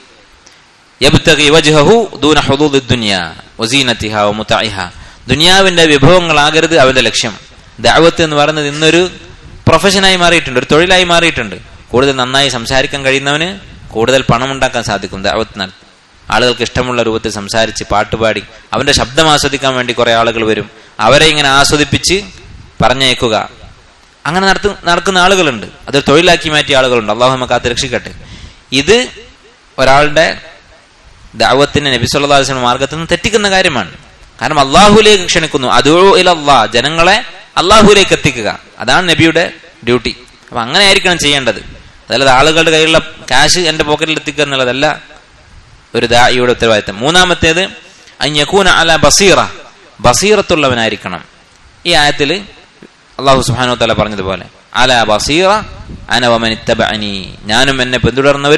യബ്തഗി വജ്ഹഹു ദൂന ഹുദൂദി ദുനിയ വസീനത്തിഹ വമുതഇഹ ദുനിയാവിന്റെ വിഭവങ്ങളാകരുത് അവന്റെ ലക്ഷ്യം ദഅവത്ത് എന്ന് പറയുന്നത് ഇന്നൊരു പ്രൊഫഷനായി മാറിയിട്ടുണ്ട് ഒരു തൊഴിലായി മാറിയിട്ടുണ്ട് കൂടുതൽ നന്നായി സംസാരിക്കാൻ കഴിയുന്നവന് കൂടുതൽ പണം ഉണ്ടാക്കാൻ സാധിക്കും ദഅവത്ത് നടത്തി ആളുകൾക്ക് ഇഷ്ടമുള്ള രൂപത്തിൽ സംസാരിച്ച് പാട്ടുപാടി അവന്റെ ശബ്ദം ആസ്വദിക്കാൻ വേണ്ടി കുറെ ആളുകൾ വരും അവരെ ഇങ്ങനെ ആസ്വദിപ്പിച്ച് പറഞ്ഞേക്കുക അങ്ങനെ നടത്തു നടക്കുന്ന ആളുകളുണ്ട് അതൊരു തൊഴിലാക്കി മാറ്റിയ ആളുകളുണ്ട് അള്ളാഹു നമുക്ക് കാത്ത് രക്ഷിക്കട്ടെ ഇത് ഒരാളുടെ ദാവത്തിന് നബി സല്ലാ വസ്ലം മാർഗത്തിൽ നിന്ന് തെറ്റിക്കുന്ന കാര്യമാണ് കാരണം അള്ളാഹുലേക്ക് ക്ഷണിക്കുന്നു അതോ ഇലല്ലാ ജനങ്ങളെ അള്ളാഹുലേക്ക് എത്തിക്കുക അതാണ് നബിയുടെ ഡ്യൂട്ടി അപ്പൊ അങ്ങനെ ആയിരിക്കണം ചെയ്യേണ്ടത് അതല്ലാതെ ആളുകളുടെ കയ്യിലുള്ള കാശ് എന്റെ പോക്കറ്റിൽ എത്തിക്കുക എന്നുള്ളതല്ല ഒരു ദായിയുടെ ഉത്തരവാദിത്തം മൂന്നാമത്തേത് അയ്യക്കൂന അല ബസീറ ബസീറത്തുള്ളവനായിരിക്കണം ഈ ആയത്തിൽ അള്ളാഹു സുഹാനോ തല പറഞ്ഞതുപോലെ അല ബസീറ അനവമനിത്തബനി ഞാനും എന്നെ പിന്തുടർന്നവരും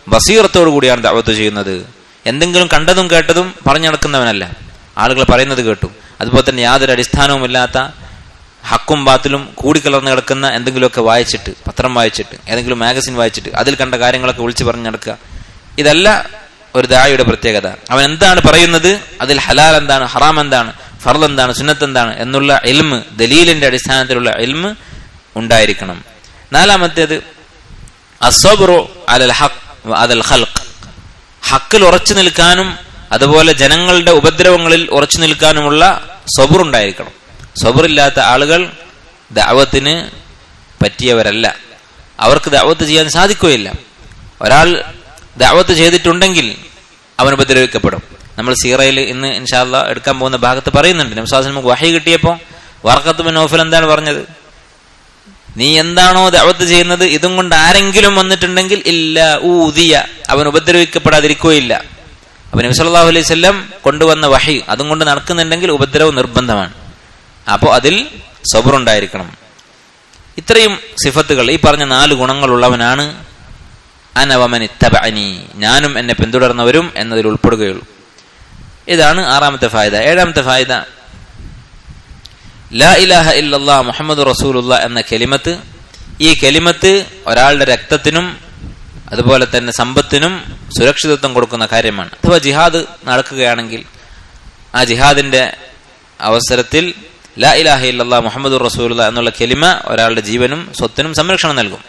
ബസീറത്തോടു കൂടിയാണ് ദഅവത്ത് ചെയ്യുന്നത് എന്തെങ്കിലും കണ്ടതും കേട്ടതും പറഞ്ഞു നടക്കുന്നവനല്ല ആളുകൾ പറയുന്നത് കേട്ടു അതുപോലെ തന്നെ യാതൊരു അടിസ്ഥാനവുമില്ലാത്ത ഹക്കും ബാത്തിലും കൂടിക്കലർന്ന് കിടക്കുന്ന എന്തെങ്കിലുമൊക്കെ വായിച്ചിട്ട് പത്രം വായിച്ചിട്ട് ഏതെങ്കിലും മാഗസിൻ വായിച്ചിട്ട് അതിൽ കണ്ട കാര്യങ്ങളൊക്കെ വിളിച്ചു പറഞ്ഞു നടക്കുക ഇതല്ല ഒരു ദായിയുടെ പ്രത്യേകത അവൻ എന്താണ് പറയുന്നത് അതിൽ ഹലാൽ എന്താണ് ഹറാം എന്താണ് ഫർദ് എന്താണ് സുന്നത്ത് എന്താണ് എന്നുള്ള എൽമ് ദലീലിന്റെ അടിസ്ഥാനത്തിലുള്ള എൽമ് ഉണ്ടായിരിക്കണം നാലാമത്തേത് അസബറു അലൽ ഹഖ് അദൽ ഖൽഖ് ഹക്കിൽ ഉറച്ചു നിൽക്കാനും അതുപോലെ ജനങ്ങളുടെ ഉപദ്രവങ്ങളിൽ ഉറച്ചു നിൽക്കാനുമുള്ള സബുറുണ്ടായിരിക്കണം സബുറില്ലാത്ത ആളുകൾ ദാവത്തിന് പറ്റിയവരല്ല അവർക്ക് ദാവത്ത് ചെയ്യാൻ സാധിക്കുകയില്ല ഒരാൾ ദാവത്ത് ചെയ്തിട്ടുണ്ടെങ്കിൽ അവൻ ഉപദ്രവിക്കപ്പെടും നമ്മൾ സീറയിൽ ഇന്ന് ഇൻഷാല്ല എടുക്കാൻ പോകുന്ന ഭാഗത്ത് പറയുന്നുണ്ട് നംസാസ് നമുക്ക് വഹി കിട്ടിയപ്പോൾ വർക്കത്ത് ബിൻ നോഫൽ എന്താണ് പറഞ്ഞത് നീ എന്താണോ ദഅവത്ത് ചെയ്യുന്നത് ഇതും കൊണ്ട് ആരെങ്കിലും വന്നിട്ടുണ്ടെങ്കിൽ ഇല്ല ഊതിയ അവൻ ഉപദ്രവിക്കപ്പെടാതിരിക്കുകയില്ല അപ്പൊ നബി സല്ലല്ലാഹു അലൈഹി വസല്ലം കൊണ്ടുവന്ന വഹി അതും കൊണ്ട് നടക്കുന്നുണ്ടെങ്കിൽ ഉപദ്രവം നിർബന്ധമാണ് അപ്പോൾ അതിൽ സബറുണ്ടായിരിക്കണം ഇത്രയും സിഫത്തുകൾ ഈ പറഞ്ഞ നാല് ഗുണങ്ങളുള്ളവനാണ് അനവമൻ ഇത്തബഅനി ഞാനും എന്നെ പിന്തുടർന്നവരും എന്നതിൽ ഉൾപ്പെടുകയുള്ളൂ ഇതാണ് ആറാമത്തെ ഫായത ഏഴാമത്തെ ഫായത ലാ ഇലാഹ ഇല്ലല്ലാ മുഹമ്മദ് റസൂലുള്ള എന്ന കെലിമത്ത് ഈ കെലിമത്ത് ഒരാളുടെ രക്തത്തിനും അതുപോലെ തന്നെ സമ്പത്തിനും സുരക്ഷിതത്വം കൊടുക്കുന്ന കാര്യമാണ് അഥവാ ജിഹാദ് നടക്കുകയാണെങ്കിൽ ആ ജിഹാദിന്റെ അവസരത്തിൽ ലാ ഇലാഹ ഇല്ലല്ലാ മുഹമ്മദ് റസൂലുള്ള എന്നുള്ള കെലിമ ഒരാളുടെ ജീവനും സ്വത്തിനും സംരക്ഷണം നൽകും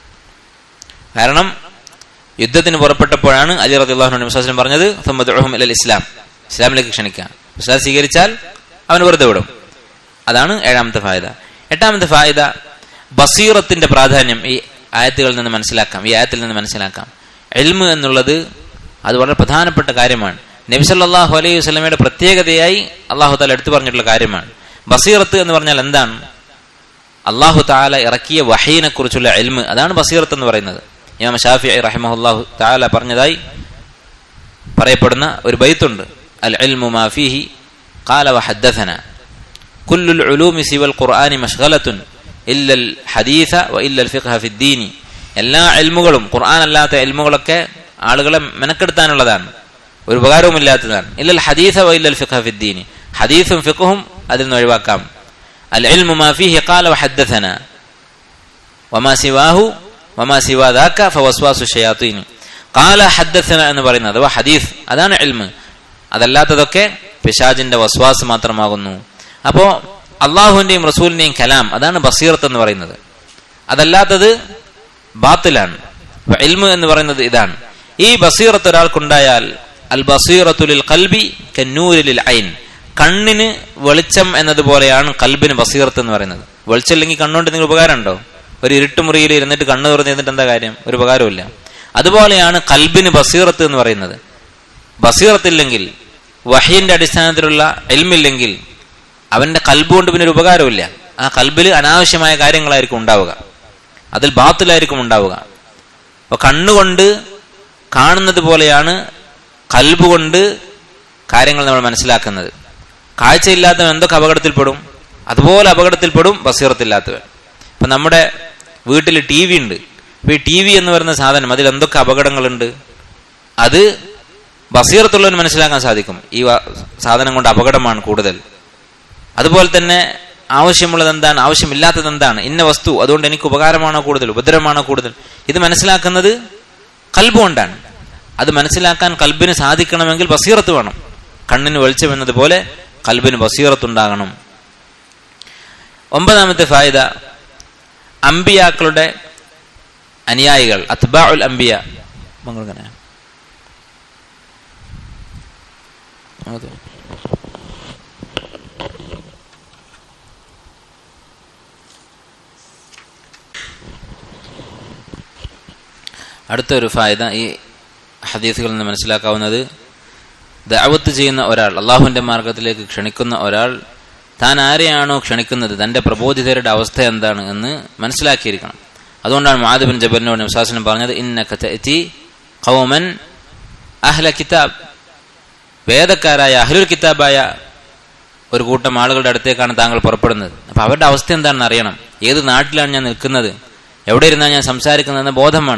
കാരണം യുദ്ധത്തിന് പുറപ്പെട്ടപ്പോഴാണ് അലി റതി അള്ളാഹു വിശ്വാസം പറഞ്ഞത് അലൽ ഇസ്ലാം ഇസ്ലാമിലേക്ക് ക്ഷണിക്കാം ഇസ്ലാം സ്വീകരിച്ചാൽ അവന് വെറുതെ വിടും അതാണ് ഏഴാമത്തെ ഫായത എട്ടാമത്തെ ഫായത ബസീറത്തിന്റെ പ്രാധാന്യം ഈ ആയത്തുകളിൽ നിന്ന് മനസ്സിലാക്കാം ഈ ആയത്തിൽ നിന്ന് മനസ്സിലാക്കാം എൽമ് എന്നുള്ളത് അത് വളരെ പ്രധാനപ്പെട്ട കാര്യമാണ് നബിസല്ലാഹു അലൈഹി വസ്ലമയുടെ പ്രത്യേകതയായി അള്ളാഹു താല എടുത്തു പറഞ്ഞിട്ടുള്ള കാര്യമാണ് ബസീറത്ത് എന്ന് പറഞ്ഞാൽ എന്താണ് അള്ളാഹു താല ഇറക്കിയ വഹീനെ കുറിച്ചുള്ള എൽമ് അതാണ് ബസീറത്ത് എന്ന് പറയുന്നത് ഇമാം ഷാഫി റഹിമഹുല്ലാഹു താല പറഞ്ഞതായി പറയപ്പെടുന്ന ഒരു ബൈത്തുണ്ട് അൽ ഇൽമു മാഫിഹി قال وحدثنا كل العلوم سوى القرآن مشغلة إلا الحديث وإلا الفقه في الدين എല്ലാ എൽമുകളും ഖുർആൻ അല്ലാത്ത എൽമുകളൊക്കെ ആളുകളെ മെനക്കെടുത്താനുള്ളതാണ് ഒരു ഉപകാരവുമില്ലാത്തതാണ് ഇല്ലൽ ഹദീസ വൈല്ലൽ ഫിഖ ഫിദ്ദീനി ഹദീസും ഫിഖും അതിൽ നിന്ന് ഒഴിവാക്കാം അൽ ഇൽമു മാ ഫീഹി ഖാല വഹദ്ദസന വമാ സിവാഹു വമാ സിവാ ദാക ഫവസ്വാസു ഷയാത്തീൻ ഖാല ഹദ്ദസന എന്ന് പറയുന്നത് അഥവാ ഹദീസ് അതാണ് ഇൽമ് അതല്ലാത്തതൊക്കെ പിശാജിന്റെ വസ്വാസ് മാത്രമാകുന്നു അപ്പോ അള്ളാഹുവിന്റെയും റസൂലിന്റെയും കലാം അതാണ് ബസീറത്ത് എന്ന് പറയുന്നത് അതല്ലാത്തത് ബാത്തിലാണ് ഇൽമ് എന്ന് പറയുന്നത് ഇതാണ് ഈ ബസീറത്ത് ഒരാൾക്കുണ്ടായാൽ അൽ ബസീറത്തുലിൽ കൽബി കന്നൂരിൽ ഐൻ കണ്ണിന് വെളിച്ചം എന്നതുപോലെയാണ് കൽബിന് ബസീറത്ത് എന്ന് പറയുന്നത് വെളിച്ചമില്ലെങ്കിൽ കണ്ണുകൊണ്ട് എന്തെങ്കിലും ഉപകാരമുണ്ടോ ഒരു ഇരുട്ടുമുറിയിൽ ഇരുന്നിട്ട് കണ്ണു തുറന്ന് ഇരുന്നിട്ട് എന്താ കാര്യം ഒരു ഉപകാരമില്ല അതുപോലെയാണ് കൽബിന് ബസീറത്ത് എന്ന് പറയുന്നത് ബസീറത്തില്ലെങ്കിൽ വഹീന്റെ അടിസ്ഥാനത്തിലുള്ള എൽമില്ലെങ്കിൽ അവന്റെ കൽബ് കൊണ്ട് പിന്നെ ഒരു ഉപകാരമില്ല ആ കൽബിൽ അനാവശ്യമായ കാര്യങ്ങളായിരിക്കും ഉണ്ടാവുക അതിൽ ബാത്തിലായിരിക്കും ഉണ്ടാവുക അപ്പൊ കണ്ണുകൊണ്ട് കാണുന്നത് പോലെയാണ് കൽബ് കൊണ്ട് കാര്യങ്ങൾ നമ്മൾ മനസ്സിലാക്കുന്നത് കാഴ്ചയില്ലാത്തവൻ എന്തൊക്കെ അപകടത്തിൽപ്പെടും അതുപോലെ അപകടത്തിൽപ്പെടും ബസീറത്തില്ലാത്തവൻ ഇപ്പൊ നമ്മുടെ വീട്ടിൽ ടി വി ഉണ്ട് അപ്പൊ ഈ ടി വി എന്ന് പറയുന്ന സാധനം അതിൽ എന്തൊക്കെ അപകടങ്ങളുണ്ട് അത് ബസീറത്തുള്ളവന് മനസ്സിലാക്കാൻ സാധിക്കും ഈ സാധനം കൊണ്ട് അപകടമാണ് കൂടുതൽ അതുപോലെ തന്നെ ആവശ്യമുള്ളത് എന്താണ് ആവശ്യമില്ലാത്തത് എന്താണ് ഇന്ന വസ്തു അതുകൊണ്ട് എനിക്ക് ഉപകാരമാണോ കൂടുതൽ ഉപദ്രവമാണോ കൂടുതൽ ഇത് മനസ്സിലാക്കുന്നത് കൽബ് കൊണ്ടാണ് അത് മനസ്സിലാക്കാൻ കൽബിന് സാധിക്കണമെങ്കിൽ ബസീറത്ത് വേണം കണ്ണിന് വെളിച്ചം എന്നതുപോലെ കൽബിന് ബസീറത്തുണ്ടാകണം ഒമ്പതാമത്തെ ഫായിദ അമ്പിയാക്കളുടെ അനുയായികൾ അത്ബാ ഉൽ അംബിയ മംഗളങ്ങനെ അതെ അടുത്തൊരു ഫായത ഈ ഹദീസുകളിൽ നിന്ന് മനസ്സിലാക്കാവുന്നത് ദഅവത്ത് ചെയ്യുന്ന ഒരാൾ അള്ളാഹുവിന്റെ മാർഗത്തിലേക്ക് ക്ഷണിക്കുന്ന ഒരാൾ താൻ ആരെയാണോ ക്ഷണിക്കുന്നത് തന്റെ പ്രബോധിതരുടെ അവസ്ഥ എന്താണ് എന്ന് മനസ്സിലാക്കിയിരിക്കണം അതുകൊണ്ടാണ് മാധബിൻ ജബലിനോട് വിശ്വാസനം പറഞ്ഞത് ഇന്ന കത്തി ഖൗമൻ അഹ്ല കിതാബ് വേദക്കാരായ അഹ്ലുൽ കിതാബായ ഒരു കൂട്ടം ആളുകളുടെ അടുത്തേക്കാണ് താങ്കൾ പുറപ്പെടുന്നത് അപ്പൊ അവരുടെ അവസ്ഥ എന്താണെന്ന് അറിയണം ഏത് നാട്ടിലാണ് ഞാൻ നിൽക്കുന്നത് എവിടെ ഇരുന്നാണ് ഞാൻ സംസാരിക്കുന്നതെന്ന ബോധം വേണം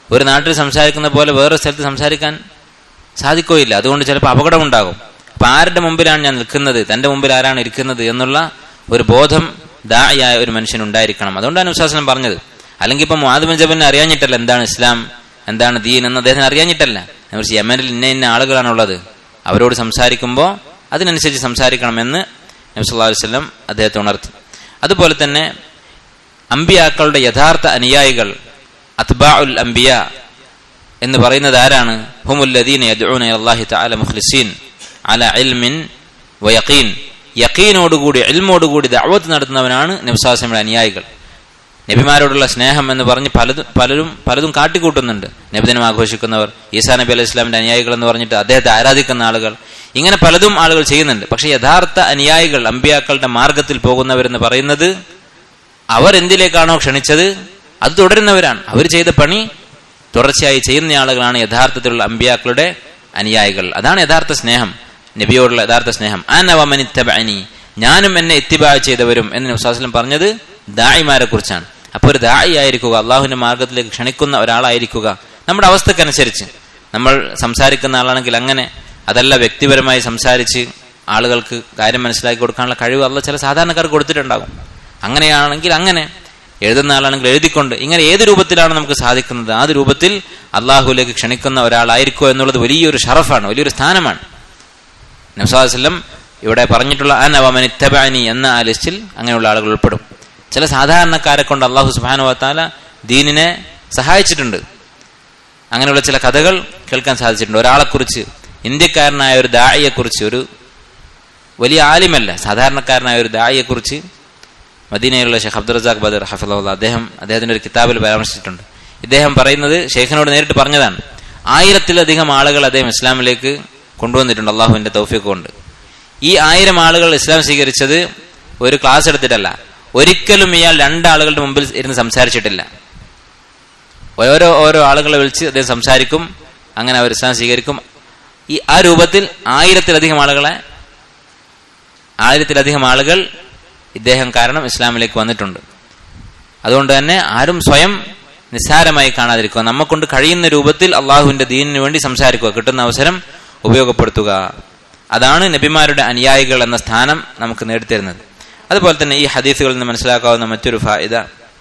ഒരു നാട്ടിൽ സംസാരിക്കുന്ന പോലെ വേറൊരു സ്ഥലത്ത് സംസാരിക്കാൻ സാധിക്കുകയില്ല അതുകൊണ്ട് ചിലപ്പോൾ അപകടമുണ്ടാകും അപ്പൊ ആരുടെ മുമ്പിലാണ് ഞാൻ നിൽക്കുന്നത് തന്റെ മുമ്പിൽ ആരാണ് ഇരിക്കുന്നത് എന്നുള്ള ഒരു ബോധം ദായായ ഒരു മനുഷ്യൻ ഉണ്ടായിരിക്കണം അതുകൊണ്ടാണ് വിശ്വാസം പറഞ്ഞത് അല്ലെങ്കിൽ ഇപ്പൊ മുഹാദ് ജബലിനെ അറിയാഞ്ഞിട്ടല്ല എന്താണ് ഇസ്ലാം എന്താണ് ദീൻ എന്ന് അദ്ദേഹത്തിന് അറിയാഞ്ഞിട്ടല്ല മറിച്ച് യമനിൽ ഇന്ന ഇന്ന ആളുകളാണുള്ളത് അവരോട് സംസാരിക്കുമ്പോൾ അതിനനുസരിച്ച് സംസാരിക്കണമെന്ന് നബി സല്ലല്ലാഹു അലൈഹി വസല്ലം അദ്ദേഹത്തെ ഉണർത്തി അതുപോലെ തന്നെ അമ്പിയാക്കളുടെ യഥാർത്ഥ അനുയായികൾ അത്ബാ ഉൽ അംബിയ എന്ന് പറയുന്നത് ആരാണ് ഹുമുല്ലദീന യദ്ഊന അല്ലാഹി തആല മുഖ്ലിസീൻ അല ഇൽമിൻ വയഖീൻ യഖീനോടുകൂടി ഇൽമോടുകൂടി ദഅവത്ത് നടത്തുന്നവനാണ് നബിസ്വാസമിയുടെ അനുയായികൾ നബിമാരോടുള്ള സ്നേഹം എന്ന് പറഞ്ഞ് പലതും പലരും പലതും കാട്ടിക്കൂട്ടുന്നുണ്ട് നബിദിനം ആഘോഷിക്കുന്നവർ ഈസാ നബി അലൈഹി ഇസ്ലാമിന്റെ അനുയായികൾ എന്ന് പറഞ്ഞിട്ട് അദ്ദേഹത്തെ ആരാധിക്കുന്ന ആളുകൾ ഇങ്ങനെ പലതും ആളുകൾ ചെയ്യുന്നുണ്ട് പക്ഷെ യഥാർത്ഥ അനുയായികൾ അമ്പിയാക്കളുടെ മാർഗത്തിൽ പോകുന്നവരെന്ന് പറയുന്നത് അവർ എന്തിലേക്കാണോ ക്ഷണിച്ചത് അത് തുടരുന്നവരാണ് അവർ ചെയ്ത പണി തുടർച്ചയായി ചെയ്യുന്ന ആളുകളാണ് യഥാർത്ഥത്തിലുള്ള അമ്പിയാക്കളുടെ അനുയായികൾ അതാണ് യഥാർത്ഥ സ്നേഹം നബിയോടുള്ള യഥാർത്ഥ സ്നേഹം അനവമനിത്തബനി ഞാനും എന്നെ ഇത്തിബാ ചെയ്തവരും എന്ന് നബ്സാസ്ലം പറഞ്ഞത് ദായിമാരെ കുറിച്ചാണ് അപ്പോൾ ഒരു ദായി ആയിരിക്കുക അള്ളാഹുവിന്റെ മാർഗത്തിലേക്ക് ക്ഷണിക്കുന്ന ഒരാളായിരിക്കുക നമ്മുടെ അവസ്ഥക്കനുസരിച്ച് നമ്മൾ സംസാരിക്കുന്ന ആളാണെങ്കിൽ അങ്ങനെ അതല്ല വ്യക്തിപരമായി സംസാരിച്ച് ആളുകൾക്ക് കാര്യം മനസ്സിലാക്കി കൊടുക്കാനുള്ള കഴിവ് അല്ല ചില സാധാരണക്കാർക്ക് കൊടുത്തിട്ടുണ്ടാകും അങ്ങനെയാണെങ്കിൽ അങ്ങനെ എഴുതുന്ന ആളാണെങ്കിൽ എഴുതിക്കൊണ്ട് ഇങ്ങനെ ഏത് രൂപത്തിലാണ് നമുക്ക് സാധിക്കുന്നത് ആ രൂപത്തിൽ അള്ളാഹുലേക്ക് ക്ഷണിക്കുന്ന ഒരാളായിരിക്കുക എന്നുള്ളത് വലിയൊരു ഷറഫാണ് വലിയൊരു സ്ഥാനമാണ് നബ്സാസ്ലം ഇവിടെ പറഞ്ഞിട്ടുള്ള അനവമനിത്തബാനി എന്ന ആ ലിസ്റ്റിൽ അങ്ങനെയുള്ള ആളുകൾ ഉൾപ്പെടും ചില സാധാരണക്കാരെ കൊണ്ട് അള്ളാഹു സുബാനുവത്താല ദീനിനെ സഹായിച്ചിട്ടുണ്ട് അങ്ങനെയുള്ള ചില കഥകൾ കേൾക്കാൻ സാധിച്ചിട്ടുണ്ട് ഒരാളെക്കുറിച്ച് ഇന്ത്യക്കാരനായ ഒരു ദായിയെക്കുറിച്ച് ഒരു വലിയ ആലിമല്ല സാധാരണക്കാരനായ ഒരു ദായിയെക്കുറിച്ച് മദീനയിലുള്ള ഷെഖ് അബ്ദുൽ റസാഖ് ബദർ ഹഫിള്ള അദ്ദേഹം അദ്ദേഹത്തിന്റെ ഒരു കിതാബിൽ പരാമർശിച്ചിട്ടുണ്ട് ഇദ്ദേഹം പറയുന്നത് ഷെയ്ഖിനോട് നേരിട്ട് പറഞ്ഞതാണ് ആയിരത്തിലധികം ആളുകൾ അദ്ദേഹം ഇസ്ലാമിലേക്ക് കൊണ്ടുവന്നിട്ടുണ്ട് അള്ളാഹുവിന്റെ തൗഫീഖ് കൊണ്ട് ഈ ആയിരം ആളുകൾ ഇസ്ലാം സ്വീകരിച്ചത് ഒരു ക്ലാസ് എടുത്തിട്ടല്ല ഒരിക്കലും ഇയാൾ രണ്ടാളുകളുടെ മുമ്പിൽ ഇരുന്ന് സംസാരിച്ചിട്ടില്ല ഓരോ ഓരോ ആളുകളെ വിളിച്ച് അദ്ദേഹം സംസാരിക്കും അങ്ങനെ അവർ ഇസ്ലാം സ്വീകരിക്കും ഈ ആ രൂപത്തിൽ ആയിരത്തിലധികം ആളുകളെ ആയിരത്തിലധികം ആളുകൾ ഇദ്ദേഹം കാരണം ഇസ്ലാമിലേക്ക് വന്നിട്ടുണ്ട് അതുകൊണ്ട് തന്നെ ആരും സ്വയം നിസ്സാരമായി കാണാതിരിക്കുക നമ്മക്കൊണ്ട് കഴിയുന്ന രൂപത്തിൽ അള്ളാഹുവിന്റെ ദീനിനു വേണ്ടി സംസാരിക്കുക കിട്ടുന്ന അവസരം ഉപയോഗപ്പെടുത്തുക അതാണ് നബിമാരുടെ അനുയായികൾ എന്ന സ്ഥാനം നമുക്ക് നേടിത്തരുന്നത് അതുപോലെ തന്നെ ഈ ഹദീസുകളിൽ നിന്ന് മനസ്സിലാക്കാവുന്ന മറ്റൊരു ഫായിദ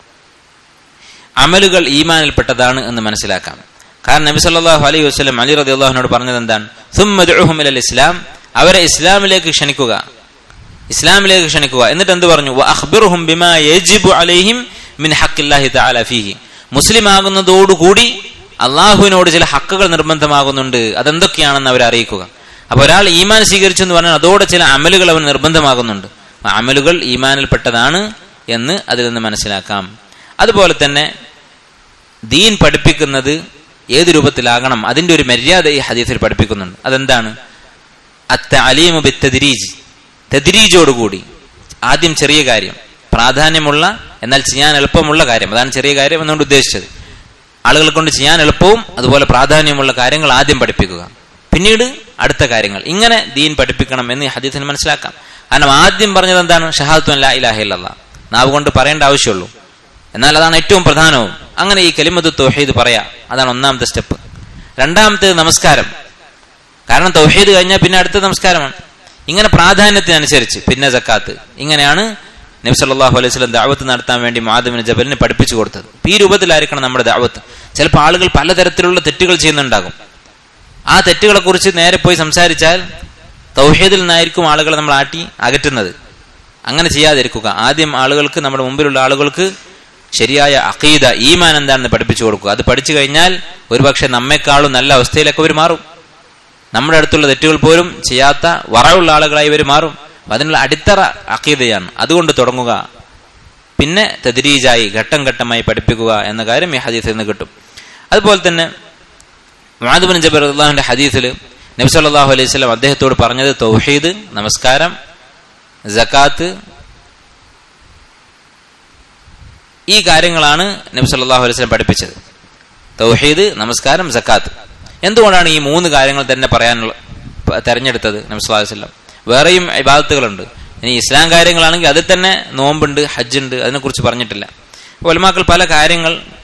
അമലുകൾ ഈമാനിൽപ്പെട്ടതാണ് എന്ന് മനസ്സിലാക്കാം കാരണം നബി സല്ലല്ലാഹു അലൈഹി വസല്ലം അലി റതി അള്ളാഹുനോട് പറഞ്ഞത് എന്താണ് സുമ്മദ്ഉഹും ഇലൽ ഇസ്ലാം അവരെ ഇസ്ലാമിലേക്ക് ക്ഷണിക്കുക ഇസ്ലാമിലേക്ക് ക്ഷണിക്കുക എന്നിട്ട് എന്ത് പറഞ്ഞു അഖ്ബിറുഹും ബിമാ യജിബു അലൈഹിം മിൻ ഹഖില്ലാഹി തആല ഫീഹി മുസ്ലിം ആകുന്നതോടുകൂടി അള്ളാഹുവിനോട് ചില ഹക്കുകൾ നിർബന്ധമാകുന്നുണ്ട് അതെന്തൊക്കെയാണെന്ന് അവരെ അറിയിക്കുക അപ്പൊ ഒരാൾ ഈമാൻ സ്വീകരിച്ചു എന്ന് പറഞ്ഞാൽ അതോടെ ചില അമലുകൾ അവൻ നിർബന്ധമാകുന്നുണ്ട് അമലുകൾ ഈമാനിൽപ്പെട്ടതാണ് എന്ന് അതിൽ നിന്ന് മനസ്സിലാക്കാം അതുപോലെ തന്നെ ദീൻ പഠിപ്പിക്കുന്നത് ഏത് രൂപത്തിലാകണം അതിന്റെ ഒരു മര്യാദ ഈ ഹദീസിൽ പഠിപ്പിക്കുന്നുണ്ട് അതെന്താണ് അത്ത അലീമു ബിത്തദിരീജ് തദിരീജോടുകൂടി ആദ്യം ചെറിയ കാര്യം പ്രാധാന്യമുള്ള എന്നാൽ ചെയ്യാൻ എളുപ്പമുള്ള കാര്യം അതാണ് ചെറിയ കാര്യം എന്നുകൊണ്ട് ഉദ്ദേശിച്ചത് ആളുകളെ കൊണ്ട് ചെയ്യാൻ എളുപ്പവും അതുപോലെ പ്രാധാന്യമുള്ള കാര്യങ്ങൾ ആദ്യം പഠിപ്പിക്കുക പിന്നീട് അടുത്ത കാര്യങ്ങൾ ഇങ്ങനെ ദീൻ പഠിപ്പിക്കണം എന്ന് ഈ ഹദീസിന് മനസ്സിലാക്കാം കാരണം ആദ്യം പറഞ്ഞത് എന്താണ് ഷഹാദത്തു അല്ല ഇലാഹില്ല നാവ് കൊണ്ട് പറയേണ്ട ആവശ്യമുള്ളൂ എന്നാൽ അതാണ് ഏറ്റവും പ്രധാനവും അങ്ങനെ ഈ കലിമത്ത് തൗഹീദ് പറയാ അതാണ് ഒന്നാമത്തെ സ്റ്റെപ്പ് രണ്ടാമത്തേത് നമസ്കാരം കാരണം തൗഹീദ് കഴിഞ്ഞാൽ പിന്നെ അടുത്ത നമസ്കാരമാണ് ഇങ്ങനെ പ്രാധാന്യത്തിനനുസരിച്ച് പിന്നെ ജക്കാത്ത് ഇങ്ങനെയാണ് നബി സല്ലല്ലാഹു അലൈഹി വസല്ലം ദഅവത്ത് നടത്താൻ വേണ്ടി മുആദിബിന് ജബലിന് പഠിപ്പിച്ചു കൊടുത്തത് ഈ രൂപത്തിലായിരിക്കണം നമ്മുടെ ദഅവത്ത് ചിലപ്പോൾ ആളുകൾ പലതരത്തിലുള്ള തെറ്റുകൾ ചെയ്യുന്നുണ്ടാകും ആ തെറ്റുകളെ കുറിച്ച് നേരെ പോയി സംസാരിച്ചാൽ തൗഹീദിൽ നിന്നായിരിക്കും ആളുകളെ നമ്മൾ ആട്ടി അകറ്റുന്നത് അങ്ങനെ ചെയ്യാതിരിക്കുക ആദ്യം ആളുകൾക്ക് നമ്മുടെ മുമ്പിലുള്ള ആളുകൾക്ക് ശരിയായ അഖീദ ഈമാൻ എന്താണെന്ന് പഠിപ്പിച്ചു കൊടുക്കുക അത് പഠിച്ചു കഴിഞ്ഞാൽ ഒരുപക്ഷെ നമ്മെക്കാളും നല്ല അവസ്ഥയിലൊക്കെ അവർ മാറും നമ്മുടെ അടുത്തുള്ള തെറ്റുകൾ പോലും ചെയ്യാത്ത വറയുള്ള ആളുകളായി ഇവർ മാറും അതിനുള്ള അടിത്തറ അഖീദയാണ് അതുകൊണ്ട് തുടങ്ങുക പിന്നെ തദ്രീജായി ഘട്ടം ഘട്ടമായി പഠിപ്പിക്കുക എന്ന കാര്യം ഈ ഹദീസിൽ നിന്ന് കിട്ടും അതുപോലെ തന്നെ മുഹാദുബിൻ ജബർ അള്ളാഹുവിന്റെ ഹദീസിൽ നബി സല്ലല്ലാഹു അലൈഹി വസല്ലം അദ്ദേഹത്തോട് പറഞ്ഞത് തൗഹീദ് നമസ്കാരം ജക്കാത്ത് ഈ കാര്യങ്ങളാണ് നബി സല്ലല്ലാഹു അലൈഹി വസല്ലം പഠിപ്പിച്ചത് തൗഹീദ് നമസ്കാരം ജക്കാത്ത് എന്തുകൊണ്ടാണ് ഈ മൂന്ന് കാര്യങ്ങൾ തന്നെ പറയാനുള്ള തെരഞ്ഞെടുത്തത് നബി സല്ലല്ലാഹു അലൈഹി വസല്ലം വേറെയും ഇബാദത്തുകളുണ്ട് ഇനി ഇസ്ലാം കാര്യങ്ങളാണെങ്കിൽ അതിൽ തന്നെ നോമ്പുണ്ട് ഹജ്ജ് ഉണ്ട് അതിനെക്കുറിച്ച് പറഞ്ഞിട്ടില്ല ഒലമാക്കൾ പല കാര്യങ്ങൾ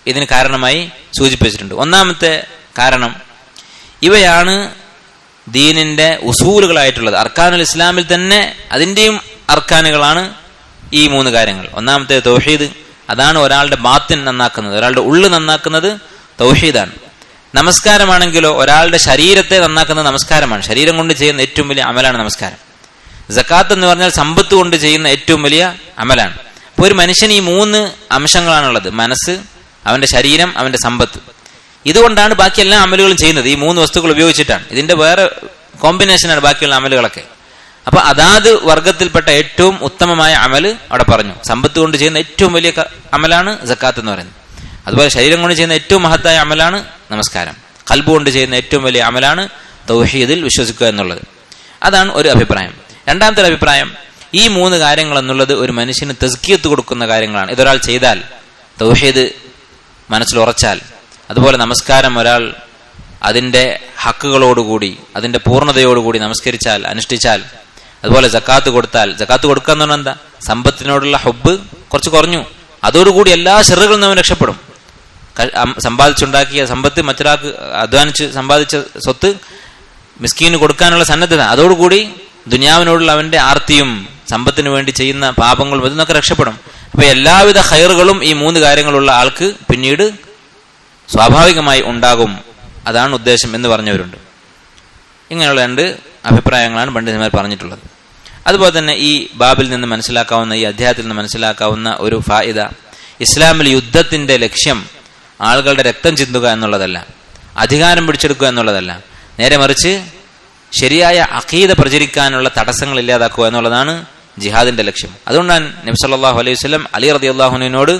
ഇതിന് കാരണമായി സൂചിപ്പിച്ചിട്ടുണ്ട് ഒന്നാമത്തെ കാരണം ഇവയാണ് ദീനിന്റെ ഉസൂലുകളായിട്ടുള്ളത് അർക്കാനുൽ ഇസ്ലാമിൽ തന്നെ അതിന്റെയും അർക്കാനുകളാണ് ഈ മൂന്ന് കാര്യങ്ങൾ ഒന്നാമത്തെ തൗഹീദ് അതാണ് ഒരാളുടെ ബാത്തിൻ നന്നാക്കുന്നത് ഒരാളുടെ ഉള്ളു നന്നാക്കുന്നത് തൗഹീദാണ് നമസ്കാരമാണെങ്കിലോ ഒരാളുടെ ശരീരത്തെ നന്നാക്കുന്നത് നമസ്കാരമാണ് ശരീരം കൊണ്ട് ചെയ്യുന്ന ഏറ്റവും വലിയ അമലാണ് നമസ്കാരം ജക്കാത്ത് എന്ന് പറഞ്ഞാൽ സമ്പത്ത് കൊണ്ട് ചെയ്യുന്ന ഏറ്റവും വലിയ അമലാണ് അപ്പോൾ ഒരു മനുഷ്യന് ഈ മൂന്ന് അംശങ്ങളാണുള്ളത് മനസ്സ് അവന്റെ ശരീരം അവന്റെ സമ്പത്ത് ഇതുകൊണ്ടാണ് ബാക്കി എല്ലാ അമലുകളും ചെയ്യുന്നത് ഈ മൂന്ന് വസ്തുക്കൾ ഉപയോഗിച്ചിട്ടാണ് ഇതിന്റെ വേറെ കോമ്പിനേഷനാണ് ബാക്കിയുള്ള അമലുകളൊക്കെ അപ്പൊ അതാത് വർഗത്തിൽപ്പെട്ട ഏറ്റവും ഉത്തമമായ അമല് അവിടെ പറഞ്ഞു സമ്പത്ത് കൊണ്ട് ചെയ്യുന്ന ഏറ്റവും വലിയ ക- അമലാണ് ജക്കാത്ത് എന്ന് പറയുന്നത് അതുപോലെ ശരീരം കൊണ്ട് ചെയ്യുന്ന ഏറ്റവും മഹത്തായ അമലാണ് നമസ്കാരം കൽബ് കൊണ്ട് ചെയ്യുന്ന ഏറ്റവും വലിയ അമലാണ് തൗഹീദിൽ വിശ്വസിക്കുക എന്നുള്ളത് അതാണ് ഒരു അഭിപ്രായം രണ്ടാമത്തെ ഒരു അഭിപ്രായം ഈ മൂന്ന് കാര്യങ്ങൾ എന്നുള്ളത് ഒരു മനുഷ്യന് തെസ്കിയത്ത് കൊടുക്കുന്ന കാര്യങ്ങളാണ് ഇതൊരാൾ ചെയ്താൽ തൗഹീദ് മനസ്സിൽ ഉറച്ചാൽ അതുപോലെ നമസ്കാരം ഒരാൾ അതിന്റെ ഹക്കുകളോടുകൂടി അതിന്റെ പൂർണ്ണതയോടുകൂടി നമസ്കരിച്ചാൽ അനുഷ്ഠിച്ചാൽ അതുപോലെ ജക്കാത്ത് കൊടുത്താൽ ജക്കാത്ത് കൊടുക്കുക എന്ന് പറഞ്ഞാൽ എന്താ സമ്പത്തിനോടുള്ള ഹുബ് കുറച്ച് കുറഞ്ഞു അതോടുകൂടി എല്ലാ ഷെറുകളിൽ നിന്നും അവൻ രക്ഷപ്പെടും ക- അം- സമ്പാദിച്ചുണ്ടാക്കിയ സമ്പത്ത് മറ്റൊരാൾക്ക് അധ്വാനിച്ച് സമ്പാദിച്ച സ്വത്ത് മിസ്കീന് കൊടുക്കാനുള്ള സന്നദ്ധത അതോടുകൂടി ദുനിയാവിനോടുള്ള അവന്റെ ആർത്തിയും സമ്പത്തിന് വേണ്ടി ചെയ്യുന്ന പാപങ്ങളും ഇതൊക്കെ രക്ഷപ്പെടും അപ്പൊ എല്ലാവിധ ഹൈറുകളും ഈ മൂന്ന് കാര്യങ്ങളുള്ള ആൾക്ക് പിന്നീട് സ്വാഭാവികമായി ഉണ്ടാകും അതാണ് ഉദ്ദേശം എന്ന് പറഞ്ഞവരുണ്ട് ഇങ്ങനെയുള്ള രണ്ട് അഭിപ്രായങ്ങളാണ് പണ്ഡിതന്മാർ പറഞ്ഞിട്ടുള്ളത് അതുപോലെ തന്നെ ഈ ബാബിൽ നിന്ന് മനസ്സിലാക്കാവുന്ന ഈ അധ്യായത്തിൽ നിന്ന് മനസ്സിലാക്കാവുന്ന ഒരു ഫായിദ ഇസ്ലാമിൽ യുദ്ധത്തിന്റെ ലക്ഷ്യം ആളുകളുടെ രക്തം ചിന്തുക എന്നുള്ളതല്ല അധികാരം പിടിച്ചെടുക്കുക എന്നുള്ളതല്ല നേരെ മറിച്ച് ശരിയായ അഖീദ പ്രചരിക്കാനുള്ള തടസ്സങ്ങൾ ഇല്ലാതാക്കുക എന്നുള്ളതാണ് ജിഹാദിന്റെ ലക്ഷ്യം അതുകൊണ്ടാണ് നബി സല്ലല്ലാഹു അലൈഹി വസല്ലം അലി റതി അള്ളാഹുവിനോട്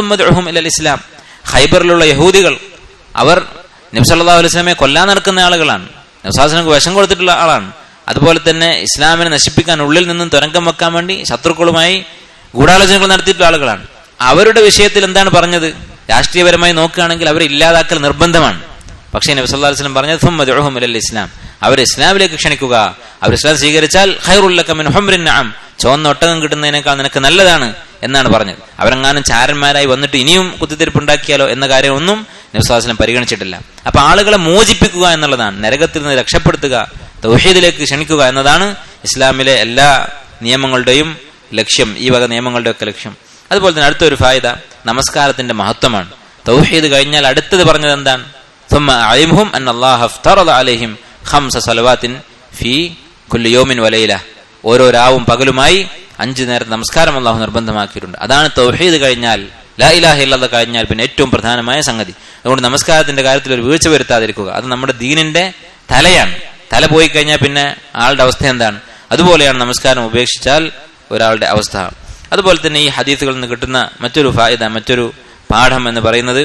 ഇസ്ലാം ഹൈബറിലുള്ള യഹൂദികൾ അവർ നബി സല്ലല്ലാഹു അലൈഹി വസല്ലമയെ കൊല്ലാൻ നടക്കുന്ന ആളുകളാണ് നബ്സാസിനക്ക് വിഷം കൊടുത്തിട്ടുള്ള ആളാണ് അതുപോലെ തന്നെ ഇസ്ലാമിനെ നശിപ്പിക്കാൻ ഉള്ളിൽ നിന്നും തുരങ്കം വെക്കാൻ വേണ്ടി ശത്രുക്കളുമായി ഗൂഢാലോചനകൾ നടത്തിയിട്ടുള്ള ആളുകളാണ് അവരുടെ വിഷയത്തിൽ എന്താണ് പറഞ്ഞത് രാഷ്ട്രീയപരമായി നോക്കുകയാണെങ്കിൽ അവരെ ഇല്ലാതാക്കൽ നിർബന്ധമാണ് പക്ഷേ നബി സല്ലല്ലാഹു അലൈഹി വസല്ലം പറഞ്ഞത് "സുമ്മ ദുഉഹും ഇലൽ ഇസ്ലാം അവർ ഇസ്ലാമിലേക്ക് ക്ഷണിക്കുക അവർ ഇസ്ലാം സ്വീകരിച്ചാൽ ഖൈറുല്ലക മിൻ ഹുംറിൻ നഅം ചുവന്ന ഒട്ടകം കിട്ടുന്നതിനേക്കാൾ നിനക്ക് നല്ലതാണ് എന്നാണ് പറഞ്ഞത് അവരെങ്ങാനും ചാരന്മാരായി വന്നിട്ട് ഇനിയും കുത്തിത്തിരിപ്പുണ്ടാക്കിയാലോ എന്ന കാര്യമൊന്നും നബ്സാസ്ലം പരിഗണിച്ചിട്ടില്ല അപ്പൊ ആളുകളെ മോചിപ്പിക്കുക എന്നുള്ളതാണ് നരകത്തിൽ നിന്ന് രക്ഷപ്പെടുത്തുക തൗഹീദിലേക്ക് ക്ഷണിക്കുക എന്നതാണ് ഇസ്ലാമിലെ എല്ലാ നിയമങ്ങളുടെയും ലക്ഷ്യം ഈ വക നിയമങ്ങളുടെ ഒക്കെ ലക്ഷ്യം അതുപോലെ തന്നെ അടുത്തൊരു ഫായത നമസ്കാരത്തിന്റെ മഹത്വമാണ് തൗഹീദ് കഴിഞ്ഞാൽ അടുത്തത് പറഞ്ഞത് എന്താണ് ثم أعلمهم أن الله افترض عليهم خمس صلوات في كل يوم وليلة ഓരോ രാവും പകലുമായി അഞ്ചു നേരത്തെ നമസ്കാരം അള്ളാഹു നിർബന്ധമാക്കിയിട്ടുണ്ട് അതാണ് തൗഹീദ് കഴിഞ്ഞാൽ ലാ ഇലാഹ ഇല്ലാതെ കഴിഞ്ഞാൽ പിന്നെ ഏറ്റവും പ്രധാനമായ സംഗതി അതുകൊണ്ട് നമസ്കാരത്തിന്റെ കാര്യത്തിൽ ഒരു വീഴ്ച വരുത്താതിരിക്കുക അത് നമ്മുടെ ദീനിന്റെ തലയാണ് തല പോയി കഴിഞ്ഞാൽ പിന്നെ ആളുടെ അവസ്ഥ എന്താണ് അതുപോലെയാണ് നമസ്കാരം ഉപേക്ഷിച്ചാൽ ഒരാളുടെ അവസ്ഥ അതുപോലെ തന്നെ ഈ ഹദീസുകളിൽ നിന്ന് കിട്ടുന്ന മറ്റൊരു ഫായിദ മറ്റൊരു പാഠം എന്ന് പറയുന്നത്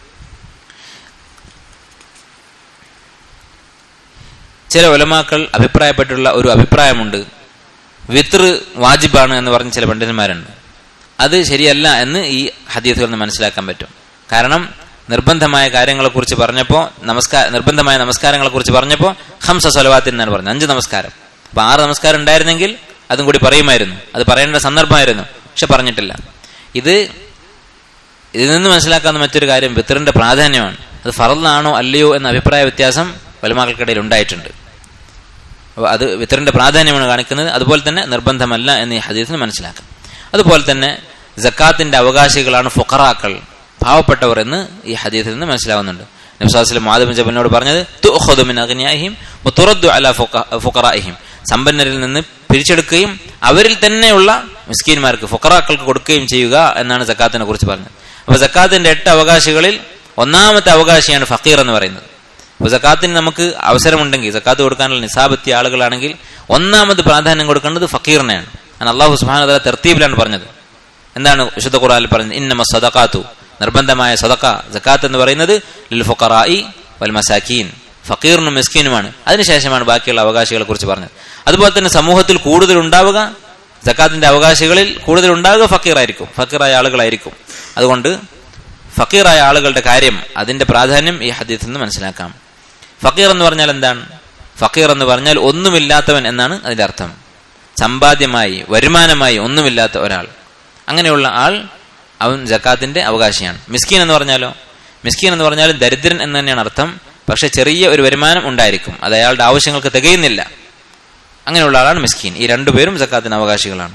ചില ഒലമാക്കൾ അഭിപ്രായപ്പെട്ടുള്ള ഒരു അഭിപ്രായമുണ്ട് വിത്ർ വാജിബാണ് എന്ന് പറഞ്ഞ ചില പണ്ഡിതന്മാരുണ്ട് അത് ശരിയല്ല എന്ന് ഈ ഹദീസുകളിൽ നിന്ന് മനസ്സിലാക്കാൻ പറ്റും കാരണം നിർബന്ധമായ കാര്യങ്ങളെക്കുറിച്ച് പറഞ്ഞപ്പോൾ നമസ്കാര നിർബന്ധമായ നമസ്കാരങ്ങളെക്കുറിച്ച് പറഞ്ഞപ്പോൾ ഹംസ സ്വലവാത്തിൻ എന്നാണ് പറഞ്ഞത് അഞ്ച് നമസ്കാരം അപ്പൊ ആറ് നമസ്കാരം ഉണ്ടായിരുന്നെങ്കിൽ അതും കൂടി പറയുമായിരുന്നു അത് പറയേണ്ട സന്ദർഭമായിരുന്നു പക്ഷെ പറഞ്ഞിട്ടില്ല ഇത് ഇതിൽ നിന്ന് മനസ്സിലാക്കാവുന്ന മറ്റൊരു കാര്യം വിത്തറിന്റെ പ്രാധാന്യമാണ് അത് ഫറലാണോ അല്ലയോ എന്ന അഭിപ്രായ വ്യത്യാസം വലമാക്കൾക്കിടയിൽ ഉണ്ടായിട്ടുണ്ട് അപ്പോൾ അത് വിത്തറിന്റെ പ്രാധാന്യമാണ് കാണിക്കുന്നത് അതുപോലെ തന്നെ നിർബന്ധമല്ല എന്ന് ഈ ഹദീസിന് മനസ്സിലാക്കാം അതുപോലെ തന്നെ ജക്കാത്തിന്റെ അവകാശികളാണ് ഫുഖറാക്കൾ പാവപ്പെട്ടവർ എന്ന് ഈ ഹദീസിൽ നിന്ന് മനസ്സിലാവുന്നുണ്ട് നബ്സാസ്ലം മാധവൻ ജബലിനോട് പറഞ്ഞത് തുഖദു മിൻ അഗ്നിയാഹിം വതുറദ്ദു അലാ ഫുഖ- ഫുഖറാഇഹിം സമ്പന്നരിൽ നിന്ന് പിരിച്ചെടുക്കുകയും അവരിൽ തന്നെയുള്ള മിസ്കീന്മാർക്ക് ഫുഖറാക്കൾക്ക് കൊടുക്കുകയും ചെയ്യുക എന്നാണ് സക്കാത്തിനെ കുറിച്ച് പറഞ്ഞത് അപ്പൊ സക്കാത്തിന്റെ എട്ട് അവകാശികളിൽ ഒന്നാമത്തെ അവകാശിയാണ് ഫക്കീർ എന്ന് പറയുന്നത് അപ്പൊ സക്കാത്തിന് നമുക്ക് അവസരമുണ്ടെങ്കിൽ സക്കാത്ത് കൊടുക്കാനുള്ള നിസാബെത്തിയ ആളുകളാണെങ്കിൽ ഒന്നാമത് പ്രാധാന്യം കൊടുക്കേണ്ടത് ഫക്കീറിനെയാണ് കാരണം അള്ളാഹു സുബാന തെർത്തീബിലാണ് പറഞ്ഞത് എന്താണ് വിശുദ്ധ ഖുറാനിൽ പറഞ്ഞത് ഇന്നമ സദക്കാത്തു നിർബന്ധമായ സദക്ക സക്കാത്ത് എന്ന് പറയുന്നത് ലിൽ ഫുഖറായി വൽ മസാക്കീൻ ഫക്കീറിനും മിസ്കീനുമാണ് അതിനുശേഷമാണ് ബാക്കിയുള്ള അവകാശികളെ കുറിച്ച് പറഞ്ഞത് അതുപോലെ തന്നെ സമൂഹത്തിൽ കൂടുതൽ ഉണ്ടാവുക സക്കാത്തിന്റെ അവകാശികളിൽ കൂടുതൽ ഉണ്ടാവുക ഫക്കീറായിരിക്കും ഫക്കീറായ ആളുകളായിരിക്കും അതുകൊണ്ട് ഫക്കീറായ ആളുകളുടെ കാര്യം അതിന്റെ പ്രാധാന്യം ഈ ഹദീസിൽ നിന്ന് മനസ്സിലാക്കാം ഫക്കീർ എന്ന് പറഞ്ഞാൽ എന്താണ് ഫക്കീർ എന്ന് പറഞ്ഞാൽ ഒന്നുമില്ലാത്തവൻ എന്നാണ് അതിന്റെ അർത്ഥം സമ്പാദ്യമായി വരുമാനമായി ഒന്നുമില്ലാത്ത ഒരാൾ അങ്ങനെയുള്ള ആൾ അവൻ ജക്കാത്തിന്റെ അവകാശിയാണ് മിസ്കീൻ എന്ന് പറഞ്ഞാലോ മിസ്കീൻ എന്ന് പറഞ്ഞാലും ദരിദ്രൻ എന്ന് തന്നെയാണ് അർത്ഥം പക്ഷെ ചെറിയ ഒരു വരുമാനം ഉണ്ടായിരിക്കും അത് അയാളുടെ ആവശ്യങ്ങൾക്ക് തികയുന്നില്ല അങ്ങനെയുള്ള ആളാണ് മിസ്കീൻ ഈ രണ്ടുപേരും ജക്കാത്തിന് അവകാശികളാണ്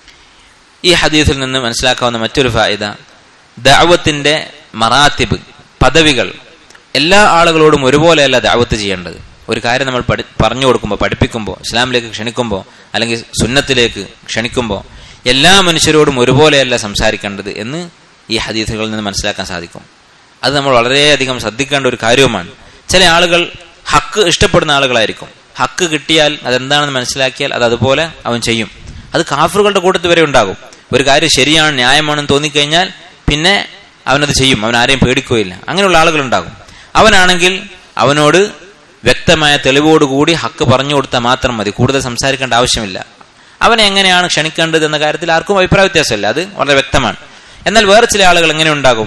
ഈ ഹദീസിൽ നിന്ന് മനസ്സിലാക്കാവുന്ന മറ്റൊരു ഫായിദ ദാവത്തിന്റെ മറാത്തിബ് പദവികൾ എല്ലാ ആളുകളോടും ഒരുപോലെയല്ല ദാവത്ത് ചെയ്യേണ്ടത് ഒരു കാര്യം നമ്മൾ പഠി പറഞ്ഞു കൊടുക്കുമ്പോൾ പഠിപ്പിക്കുമ്പോൾ ഇസ്ലാമിലേക്ക് ക്ഷണിക്കുമ്പോൾ അല്ലെങ്കിൽ സുന്നത്തിലേക്ക് ക്ഷണിക്കുമ്പോൾ എല്ലാ മനുഷ്യരോടും ഒരുപോലെയല്ല സംസാരിക്കേണ്ടത് എന്ന് ഈ ഹദീസുകളിൽ നിന്ന് മനസ്സിലാക്കാൻ സാധിക്കും അത് നമ്മൾ വളരെയധികം ശ്രദ്ധിക്കേണ്ട ഒരു കാര്യവുമാണ് ചില ആളുകൾ ഹക്ക് ഇഷ്ടപ്പെടുന്ന ആളുകളായിരിക്കും ഹക്ക് കിട്ടിയാൽ അതെന്താണെന്ന് മനസ്സിലാക്കിയാൽ അത് അതുപോലെ അവൻ ചെയ്യും അത് കാഫറുകളുടെ കൂട്ടത്തിൽ വരെ ഉണ്ടാകും ഒരു കാര്യം ശരിയാണ് ന്യായമാണെന്ന് തോന്നിക്കഴിഞ്ഞാൽ പിന്നെ അവനത് ചെയ്യും അവൻ ആരെയും പേടിക്കുകയില്ല അങ്ങനെയുള്ള ആളുകൾ ഉണ്ടാകും അവനാണെങ്കിൽ അവനോട് വ്യക്തമായ തെളിവോടുകൂടി ഹക്ക് പറഞ്ഞു കൊടുത്താൽ മാത്രം മതി കൂടുതൽ സംസാരിക്കേണ്ട ആവശ്യമില്ല അവനെ എങ്ങനെയാണ് ക്ഷണിക്കേണ്ടത് എന്ന കാര്യത്തിൽ ആർക്കും അഭിപ്രായ വ്യത്യാസമില്ല അത് വളരെ വ്യക്തമാണ് എന്നാൽ വേറെ ചില ആളുകൾ എങ്ങനെ ഉണ്ടാകും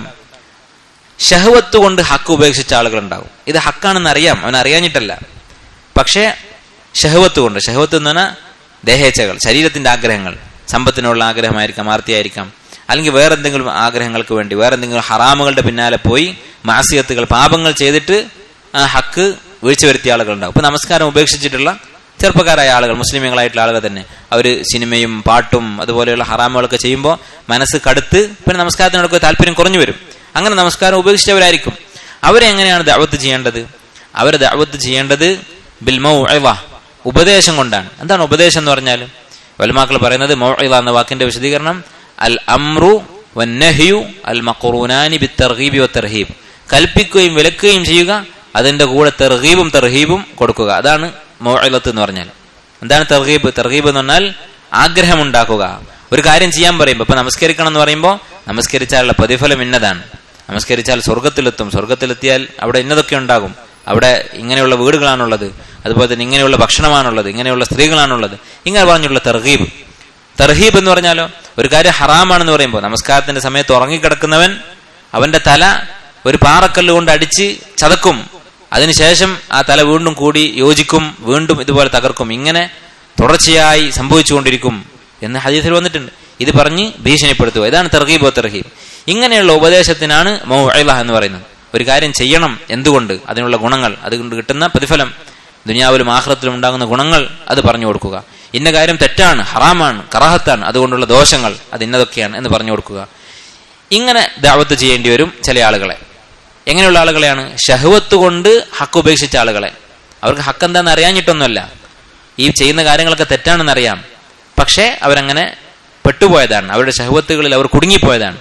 ഷഹവത്ത് കൊണ്ട് ഹക്ക് ഉപേക്ഷിച്ച ആളുകൾ ഉണ്ടാകും ഇത് ഹക്കാണെന്ന് അറിയാം അവൻ അറിയാഞ്ഞിട്ടല്ല പക്ഷേ ഷഹവത്ത് കൊണ്ട് ഷഹവത്ത് എന്ന് പറഞ്ഞാൽ ദേഹേച്ഛകൾ ശരീരത്തിന്റെ ആഗ്രഹങ്ങൾ സമ്പത്തിനുള്ള ആഗ്രഹമായിരിക്കാം ആർത്തിയായിരിക്കാം അല്ലെങ്കിൽ വേറെ എന്തെങ്കിലും ആഗ്രഹങ്ങൾക്ക് വേണ്ടി വേറെ എന്തെങ്കിലും ഹറാമുകളുടെ പിന്നാലെ പോയി മാസികത്തുകൾ പാപങ്ങൾ ചെയ്തിട്ട് ആ ഹക്ക് വീഴ്ച വരുത്തിയ ആളുകൾ ഉണ്ടാവും ഇപ്പൊ നമസ്കാരം ഉപേക്ഷിച്ചിട്ടുള്ള ചെറുപ്പക്കാരായ ആളുകൾ മുസ്ലിമുകളായിട്ടുള്ള ആളുകൾ തന്നെ അവർ സിനിമയും പാട്ടും അതുപോലെയുള്ള ഹറാമുകളൊക്കെ ചെയ്യുമ്പോൾ മനസ്സ് കടുത്ത് പിന്നെ നമസ്കാരത്തിനോടൊക്കെ താല്പര്യം കുറഞ്ഞു വരും അങ്ങനെ നമസ്കാരം ഉപേക്ഷിച്ചവരായിരിക്കും അവരെ എങ്ങനെയാണ് ദാവത്ത് ചെയ്യേണ്ടത് അവർ ദാവത്ത് ചെയ്യേണ്ടത് ബിൽമോ ഉപദേശം കൊണ്ടാണ് എന്താണ് ഉപദേശം എന്ന് പറഞ്ഞാൽ വൽമാക്കൾ പറയുന്നത് മൗഇല എന്ന വാക്കിന്റെ വിശദീകരണം അൽ അമ്രു വന്നഹ്യു അൽ മഖറൂനാനി ബി തർഹീബി വ തർഹീബ് കൽപ്പിക്കുകയും വിലക്കുകയും ചെയ്യുക അതിന്റെ കൂടെ തെർഹീബും തെർഹീബും കൊടുക്കുക അതാണ് മൗഇലത്ത് എന്ന് പറഞ്ഞാൽ എന്താണ് തെർഹീബ് തെർഹീബ് എന്ന് പറഞ്ഞാൽ ആഗ്രഹം ഉണ്ടാക്കുക ഒരു കാര്യം ചെയ്യാൻ പറയുമ്പോൾ ഇപ്പൊ നമസ്കരിക്കണം എന്ന് പറയുമ്പോൾ നമസ്കരിച്ചാലുള്ള പ്രതിഫലം ഇന്നതാണ് നമസ്കരിച്ചാൽ സ്വർഗത്തിലെത്തും സ്വർഗത്തിലെത്തിയാൽ അവിടെ ഇന്നതൊക്കെ ഉണ്ടാകും അവിടെ ഇങ്ങനെയുള്ള വീടുകളാണുള്ളത് അതുപോലെ തന്നെ ഇങ്ങനെയുള്ള ഭക്ഷണമാണുള്ളത് ഇങ്ങനെയുള്ള സ്ത്രീകളാണുള്ളത് ഇങ്ങനെ പറഞ്ഞുള്ള തെർഹീബ് തെർഹീബ് എന്ന് പറഞ്ഞാലോ ഒരു കാര്യം ഹറാമാണെന്ന് പറയുമ്പോൾ നമസ്കാരത്തിന്റെ സമയത്ത് ഉറങ്ങിക്കിടക്കുന്നവൻ അവന്റെ തല ഒരു പാറക്കല്ല് കൊണ്ട് അടിച്ച് ചതക്കും അതിനുശേഷം ആ തല വീണ്ടും കൂടി യോജിക്കും വീണ്ടും ഇതുപോലെ തകർക്കും ഇങ്ങനെ തുടർച്ചയായി സംഭവിച്ചുകൊണ്ടിരിക്കും എന്ന് ഹദീസിൽ വന്നിട്ടുണ്ട് ഇത് പറഞ്ഞ് ഭീഷണിപ്പെടുത്തുക ഇതാണ് തെർഹീബോ തെർഹീബ് ഇങ്ങനെയുള്ള ഉപദേശത്തിനാണ് മൗഇല എന്ന് പറയുന്നത് ഒരു കാര്യം ചെയ്യണം എന്തുകൊണ്ട് അതിനുള്ള ഗുണങ്ങൾ അതുകൊണ്ട് കിട്ടുന്ന പ്രതിഫലം ദുനിയാവിലും ആഹ്റത്തിലും ഉണ്ടാകുന്ന ഗുണങ്ങൾ അത് പറഞ്ഞു കൊടുക്കുക ഇന്ന കാര്യം തെറ്റാണ് ഹറാമാണ് കറാഹത്താണ് അതുകൊണ്ടുള്ള ദോഷങ്ങൾ അത് ഇന്നതൊക്കെയാണ് എന്ന് പറഞ്ഞു കൊടുക്കുക ഇങ്ങനെ ദാവത്ത് ചെയ്യേണ്ടി വരും ചില ആളുകളെ എങ്ങനെയുള്ള ആളുകളെയാണ് ഷഹവത്ത് കൊണ്ട് ഹക്ക് ഉപേക്ഷിച്ച ആളുകളെ അവർക്ക് ഹക്ക് എന്താണെന്ന് അറിയാഞ്ഞിട്ടൊന്നുമല്ല ഈ ചെയ്യുന്ന കാര്യങ്ങളൊക്കെ തെറ്റാണെന്ന് അറിയാം പക്ഷേ അവരങ്ങനെ പെട്ടുപോയതാണ് അവരുടെ ഷഹവത്തുകളിൽ അവർ കുടുങ്ങിപ്പോയതാണ്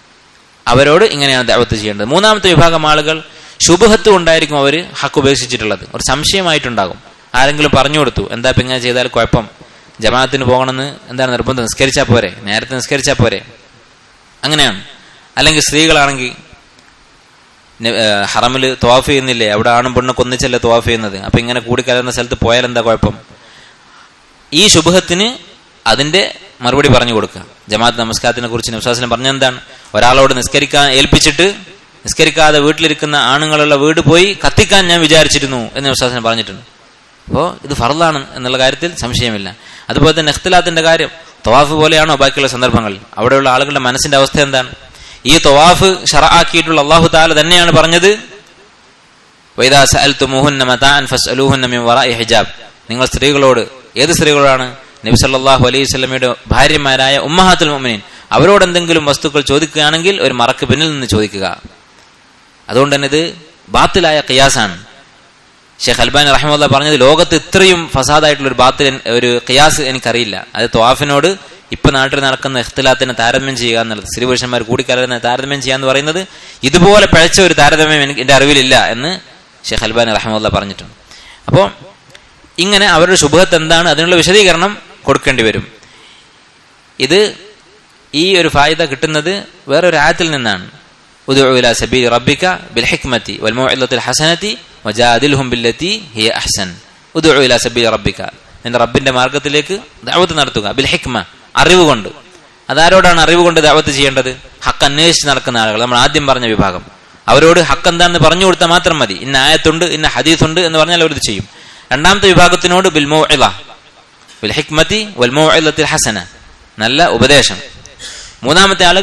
അവരോട് ഇങ്ങനെയാണ് ദാവത്ത് ചെയ്യേണ്ടത് മൂന്നാമത്തെ വിഭാഗം ആളുകൾ ശുഭഹത്ത് കൊണ്ടായിരിക്കും അവർ ഹക്ക് ഉപേക്ഷിച്ചിട്ടുള്ളത് ഒരു സംശയമായിട്ടുണ്ടാകും ആരെങ്കിലും പറഞ്ഞു കൊടുത്തു എന്താ ഇപ്പം ഇങ്ങനെ ചെയ്താൽ കുഴപ്പം ജമാഅത്തിന് പോകണമെന്ന് എന്താണ് നിർബന്ധം നിസ്കരിച്ചാൽ പോരെ നേരത്തെ നിസ്കരിച്ചാൽ പോരെ അങ്ങനെയാണ് അല്ലെങ്കിൽ സ്ത്രീകളാണെങ്കിൽ ഹറമിൽ തോഫ് ചെയ്യുന്നില്ലേ അവിടെ ആണും പെണ്ണൊക്കെ ഒന്നിച്ചല്ലേ തോഫ് ചെയ്യുന്നത് അപ്പൊ ഇങ്ങനെ കൂടിക്കലർന്ന സ്ഥലത്ത് പോയാൽ എന്താ കുഴപ്പം ഈ ശുഭഹത്തിന് അതിന്റെ മറുപടി പറഞ്ഞു കൊടുക്കുക ജമാഅത്ത് നമസ്കാരത്തിനെ കുറിച്ച് നബ്സാസിനെ പറഞ്ഞെന്താണ് ഒരാളോട് നിസ്കരിക്കാൻ ഏൽപ്പിച്ചിട്ട് നിസ്കരിക്കാതെ വീട്ടിലിരിക്കുന്ന ആണുങ്ങളുള്ള വീട് പോയി കത്തിക്കാൻ ഞാൻ വിചാരിച്ചിരുന്നു എന്ന് നബ്സാസിനെ പറഞ്ഞിട്ടുണ്ട് അപ്പോൾ ഇത് ഫറലാണ് എന്നുള്ള കാര്യത്തിൽ സംശയമില്ല അതുപോലെ തന്നെ ഇഖ്തിലാത്തിന്റെ കാര്യം തവാഫ് പോലെയാണോ ബാക്കിയുള്ള സന്ദർഭങ്ങൾ അവിടെയുള്ള ആളുകളുടെ മനസ്സിന്റെ അവസ്ഥ എന്താണ് ഈ തവാഫ് ഷറ ആക്കിയിട്ടുള്ള അള്ളാഹു താല തന്നെയാണ് പറഞ്ഞത് ഹിജാബ് നിങ്ങൾ സ്ത്രീകളോട് ഏത് സ്ത്രീകളോടാണ് നബി സല്ലാഹു അലൈഹി സ്വലമയുടെ ഭാര്യമാരായ ഉമ്മഹാത്തുൽ മൊമിനീൻ അവരോട് എന്തെങ്കിലും വസ്തുക്കൾ ചോദിക്കുകയാണെങ്കിൽ ഒരു മറക്ക് പിന്നിൽ നിന്ന് ചോദിക്കുക അതുകൊണ്ട് തന്നെ ഇത് ബാത്തിലായ ഖിയാസാണ് ഷെയ്ഖ് അൽബാൻ റഹ്മുല്ല പറഞ്ഞത് ലോകത്ത് ഇത്രയും ഫസാദായിട്ടുള്ള ഒരു ബാത്തിൽ ഒരു ഖിയാസ് എനിക്കറിയില്ല അത് ത്വാഫിനോട് ഇപ്പൊ നാട്ടിൽ നടക്കുന്ന ഇഖ്തിലാത്തിനെ താരതമ്യം ചെയ്യുക എന്നുള്ളത് സ്ത്രീ പുരുഷന്മാർ കൂടിക്കലർന്ന് താരതമ്യം ചെയ്യുക എന്ന് പറയുന്നത് ഇതുപോലെ പഴച്ച ഒരു താരതമ്യം എനിക്ക് എന്റെ അറിവിലില്ല എന്ന് ഷെയ്ഖ് അൽബാൻ റഹ്മുല്ല പറഞ്ഞിട്ടുണ്ട് അപ്പോൾ ഇങ്ങനെ അവരുടെ ശുഭത്ത് എന്താണ് അതിനുള്ള വിശദീകരണം കൊടുക്കേണ്ടി വരും ഇത് ഈ ഒരു ഫായിദ കിട്ടുന്നത് വേറൊരു ആയത്തിൽ നിന്നാണ് ഉദുഇല സബീൽ റബ്ബിക ബിൽ ഹിക്മതി വൽ മൗഇദത്തിൽ ഹസനതി വജാദിൽഹും ബില്ലതി ഹിയ അഹ്സൻ ഉദുഇല സബീൽ റബ്ബിക നിന്റെ റബ്ബിന്റെ മാർഗത്തിലേക്ക് ദഅവത്ത് നടത്തുക ബിൽ ഹിക്മ അറിവ് കൊണ്ട് അതാരോടാണ് അറിവ് കൊണ്ട് ദഅവത്ത് ചെയ്യേണ്ടത് ഹക്ക് അന്വേഷിച്ച് നടക്കുന്ന ആളുകൾ നമ്മൾ ആദ്യം പറഞ്ഞ വിഭാഗം അവരോട് ഹക്ക് എന്താണെന്ന് പറഞ്ഞു കൊടുത്താൽ മാത്രം മതി ഇന്ന ആയത്തുണ്ട് ഇന്ന ഹദീസുണ്ട് എന്ന് പറഞ്ഞാൽ അവരിത് ചെയ്യും രണ്ടാമത്തെ വിഭാഗത്തിനോട് ബിൽ മൗഇദ ബിൽ ഹിക്മതി വൽ മൗഇദത്തിൽ ഹസന നല്ല ഉപദേശം മൂന്നാമത്തെ ആളുകൾ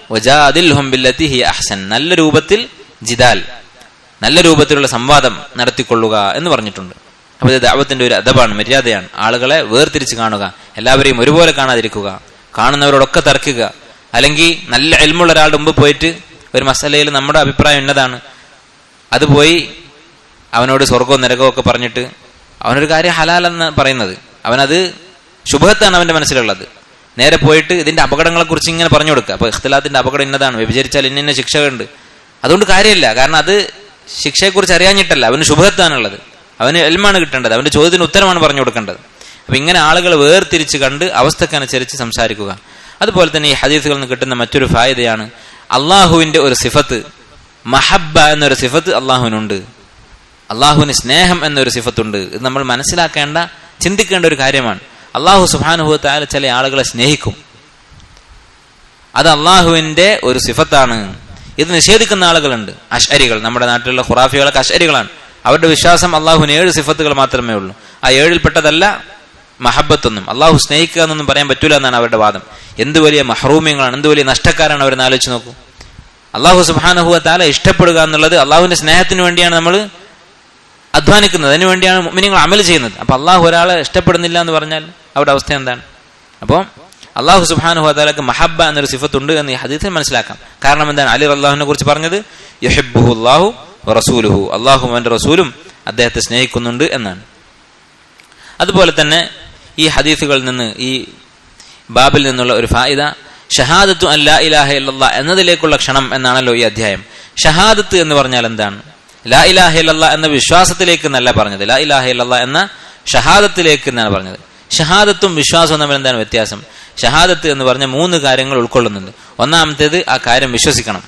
വജാദിൽഹും ബില്ലത്തി ഹി അഹ്സൻ നല്ല രൂപത്തിൽ ജിദാൽ നല്ല രൂപത്തിലുള്ള സംവാദം നടത്തിക്കൊള്ളുക എന്ന് പറഞ്ഞിട്ടുണ്ട് അപ്പോൾ ഇത് ദാവത്തിന്റെ ഒരു അദബാണ് മര്യാദയാണ് ആളുകളെ വേർതിരിച്ച് കാണുക എല്ലാവരെയും ഒരുപോലെ കാണാതിരിക്കുക കാണുന്നവരോടൊക്കെ തർക്കുക അല്ലെങ്കിൽ നല്ല എൽമുള്ള ഒരാളുടെ മുമ്പ് പോയിട്ട് ഒരു മസലയിൽ നമ്മുടെ അഭിപ്രായം എന്നതാണ് അത് പോയി അവനോട് സ്വർഗവും നരകവും ഒക്കെ പറഞ്ഞിട്ട് അവനൊരു കാര്യം ഹലാലെന്ന് പറയുന്നത് അവനത് ശുഭത്താണ് അവന്റെ മനസ്സിലുള്ളത് നേരെ പോയിട്ട് ഇതിന്റെ അപകടങ്ങളെ കുറിച്ച് ഇങ്ങനെ പറഞ്ഞു കൊടുക്കുക അപ്പൊ ഇഖ്തിലാത്തിന്റെ അപകടം ഇന്നതാണ് വ്യഭിചരിച്ചാൽ ഇന്ന ഇന്ന ശിക്ഷകളുണ്ട് അതുകൊണ്ട് കാര്യമില്ല കാരണം അത് ശിക്ഷയെക്കുറിച്ച് അറിയാഞ്ഞിട്ടല്ല അവന് ശുഭത്വമാണുള്ളത് അവന് എൽമാണ് കിട്ടേണ്ടത് അവന്റെ ചോദ്യത്തിന് ഉത്തരമാണ് പറഞ്ഞു കൊടുക്കേണ്ടത് അപ്പൊ ഇങ്ങനെ ആളുകൾ വേർതിരിച്ച് കണ്ട് അവസ്ഥക്കനുസരിച്ച് സംസാരിക്കുക അതുപോലെ തന്നെ ഈ ഹദീസുകളിൽ നിന്ന് കിട്ടുന്ന മറ്റൊരു ഫായതയാണ് അള്ളാഹുവിന്റെ ഒരു സിഫത്ത് മഹബ്ബ എന്നൊരു സിഫത്ത് അള്ളാഹുവിനുണ്ട് അള്ളാഹുവിന് സ്നേഹം എന്നൊരു സിഫത്തുണ്ട് ഇത് നമ്മൾ മനസ്സിലാക്കേണ്ട ചിന്തിക്കേണ്ട ഒരു കാര്യമാണ് അള്ളാഹു സുബാനുഭവത്തായ ചില ആളുകളെ സ്നേഹിക്കും അത് അള്ളാഹുവിന്റെ ഒരു സിഫത്താണ് ഇത് നിഷേധിക്കുന്ന ആളുകളുണ്ട് അഷരികൾ നമ്മുടെ നാട്ടിലുള്ള ഖുറാഫികളൊക്കെ അഷരികളാണ് അവരുടെ വിശ്വാസം അള്ളാഹുവിന് ഏഴ് സിഫത്തുകൾ മാത്രമേ ഉള്ളൂ ആ ഏഴിൽപ്പെട്ടതല്ല മഹബത്തൊന്നും അള്ളാഹു സ്നേഹിക്കുക എന്നൊന്നും പറയാൻ പറ്റൂല എന്നാണ് അവരുടെ വാദം എന്ത് വലിയ മഹറൂമ്യങ്ങളാണ് എന്ത് വലിയ നഷ്ടക്കാരാണ് അവരെന്ന് ആലോചിച്ച് നോക്കൂ അള്ളാഹു സുബാനഹുവ താല ഇഷ്ടപ്പെടുക എന്നുള്ളത് അള്ളാഹുവിന്റെ സ്നേഹത്തിന് വേണ്ടിയാണ് നമ്മൾ അധ്വാനിക്കുന്നത് അതിനു വേണ്ടിയാണ് മിനിങ്ങൾ അമൽ ചെയ്യുന്നത് അപ്പൊ അള്ളാഹു ഒരാളെ ഇഷ്ടപ്പെടുന്നില്ല എന്ന് പറഞ്ഞാൽ അവരുടെ അവസ്ഥ എന്താണ് അപ്പോൾ അള്ളാഹു സുബാനു താലക്ക് മഹബ്ബ എന്നൊരു സിഫത്തുണ്ട് എന്ന് ഈ ഹദീസിൽ മനസ്സിലാക്കാം കാരണം എന്താണ് അലി അള്ളാഹുവിനെ കുറിച്ച് പറഞ്ഞത് യഹിബുഹു അള്ളാഹു റസൂലുഹു അള്ളാഹു അവന്റെ റസൂലും അദ്ദേഹത്തെ സ്നേഹിക്കുന്നുണ്ട് എന്നാണ് അതുപോലെ തന്നെ ഈ ഹദീസുകളിൽ നിന്ന് ഈ ബാബിൽ നിന്നുള്ള ഒരു ഫായിദ ഷഹാദത്തു അല്ലാ ഇലാഹ ഇല്ല എന്നതിലേക്കുള്ള ക്ഷണം എന്നാണല്ലോ ഈ അധ്യായം ഷഹാദത്ത് എന്ന് പറഞ്ഞാൽ എന്താണ് ലാ ഇലാഹ ഇല്ല എന്ന വിശ്വാസത്തിലേക്ക് എന്നല്ല പറഞ്ഞത് ലാ ഇലാഹ ഇല്ല എന്ന ഷഹാദത്തിലേക്ക് എന്നാണ് പറഞ്ഞത് ഷഹാദത്തും വിശ്വാസവും തമ്മിൽ എന്താണ് വ്യത്യാസം ഷഹാദത്ത് എന്ന് പറഞ്ഞ മൂന്ന് കാര്യങ്ങൾ ഉൾക്കൊള്ളുന്നുണ്ട് ഒന്നാമത്തേത് ആ കാര്യം വിശ്വസിക്കണം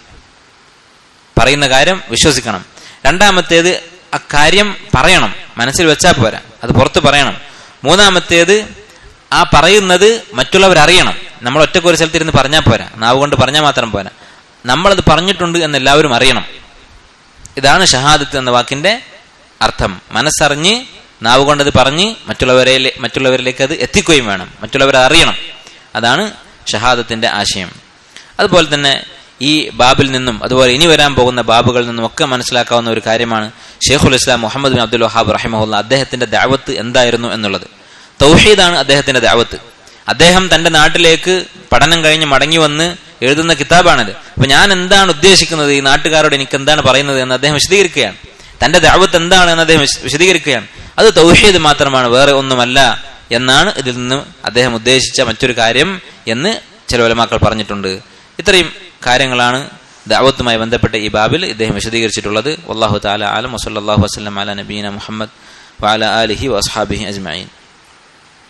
പറയുന്ന കാര്യം വിശ്വസിക്കണം രണ്ടാമത്തേത് ആ കാര്യം പറയണം മനസ്സിൽ വെച്ചാൽ പോരാ അത് പുറത്ത് പറയണം മൂന്നാമത്തേത് ആ പറയുന്നത് മറ്റുള്ളവർ അറിയണം നമ്മൾ ഒറ്റക്ക് ഒരു സ്ഥലത്തിരുന്ന് പറഞ്ഞാൽ പോരാ നാവ് കൊണ്ട് പറഞ്ഞാൽ മാത്രം പോരാ നമ്മളത് പറഞ്ഞിട്ടുണ്ട് എന്ന് എല്ലാവരും അറിയണം ഇതാണ് ഷഹാദത്ത് എന്ന വാക്കിന്റെ അർത്ഥം മനസ്സറിഞ്ഞ് നാവ് കൊണ്ടത് പറഞ്ഞ് മറ്റുള്ളവരെ മറ്റുള്ളവരിലേക്ക് അത് എത്തിക്കുകയും വേണം മറ്റുള്ളവരെ അറിയണം അതാണ് ഷഹാദത്തിന്റെ ആശയം അതുപോലെ തന്നെ ഈ ബാബിൽ നിന്നും അതുപോലെ ഇനി വരാൻ പോകുന്ന ബാബുകളിൽ നിന്നും ഒക്കെ മനസ്സിലാക്കാവുന്ന ഒരു കാര്യമാണ് ഷെയ്ഖുൽ ഇസ്ലാം മുഹമ്മദ് ബിൻ അബ്ദുൽ വഹാബ് റഹിമഹുല്ല അദ്ദേഹത്തിന്റെ ദാവത്ത് എന്തായിരുന്നു എന്നുള്ളത് തൗഹീദാണ് അദ്ദേഹത്തിന്റെ ദാവത്ത് അദ്ദേഹം തന്റെ നാട്ടിലേക്ക് പഠനം കഴിഞ്ഞ് മടങ്ങി വന്ന് എഴുതുന്ന കിതാബാണിത് അപ്പൊ ഞാൻ എന്താണ് ഉദ്ദേശിക്കുന്നത് ഈ നാട്ടുകാരോട് എനിക്ക് എന്താണ് പറയുന്നത് എന്ന് അദ്ദേഹം വിശദീകരിക്കുകയാണ് തന്റെ ദാവത്ത് എന്താണ് എന്ന് അദ്ദേഹം വിശദീകരിക്കുകയാണ് അത് തൗഹീദ് മാത്രമാണ് വേറെ ഒന്നുമല്ല എന്നാണ് ഇതിൽ നിന്ന് അദ്ദേഹം ഉദ്ദേശിച്ച മറ്റൊരു കാര്യം എന്ന് ചില വലമാക്കൾ പറഞ്ഞിട്ടുണ്ട് ഇത്രയും കാര്യങ്ങളാണ് ദാവത്തുമായി ബന്ധപ്പെട്ട ഈ ബാബിൽ ഇദ്ദേഹം വിശദീകരിച്ചിട്ടുള്ളത് വല്ലാഹു താല ആലം വസല്ലാഹു വസ്ലം അല നബീന മുഹമ്മദ് വാല അലിഹി വസ്ഹാബിഹി അജ്മീൻ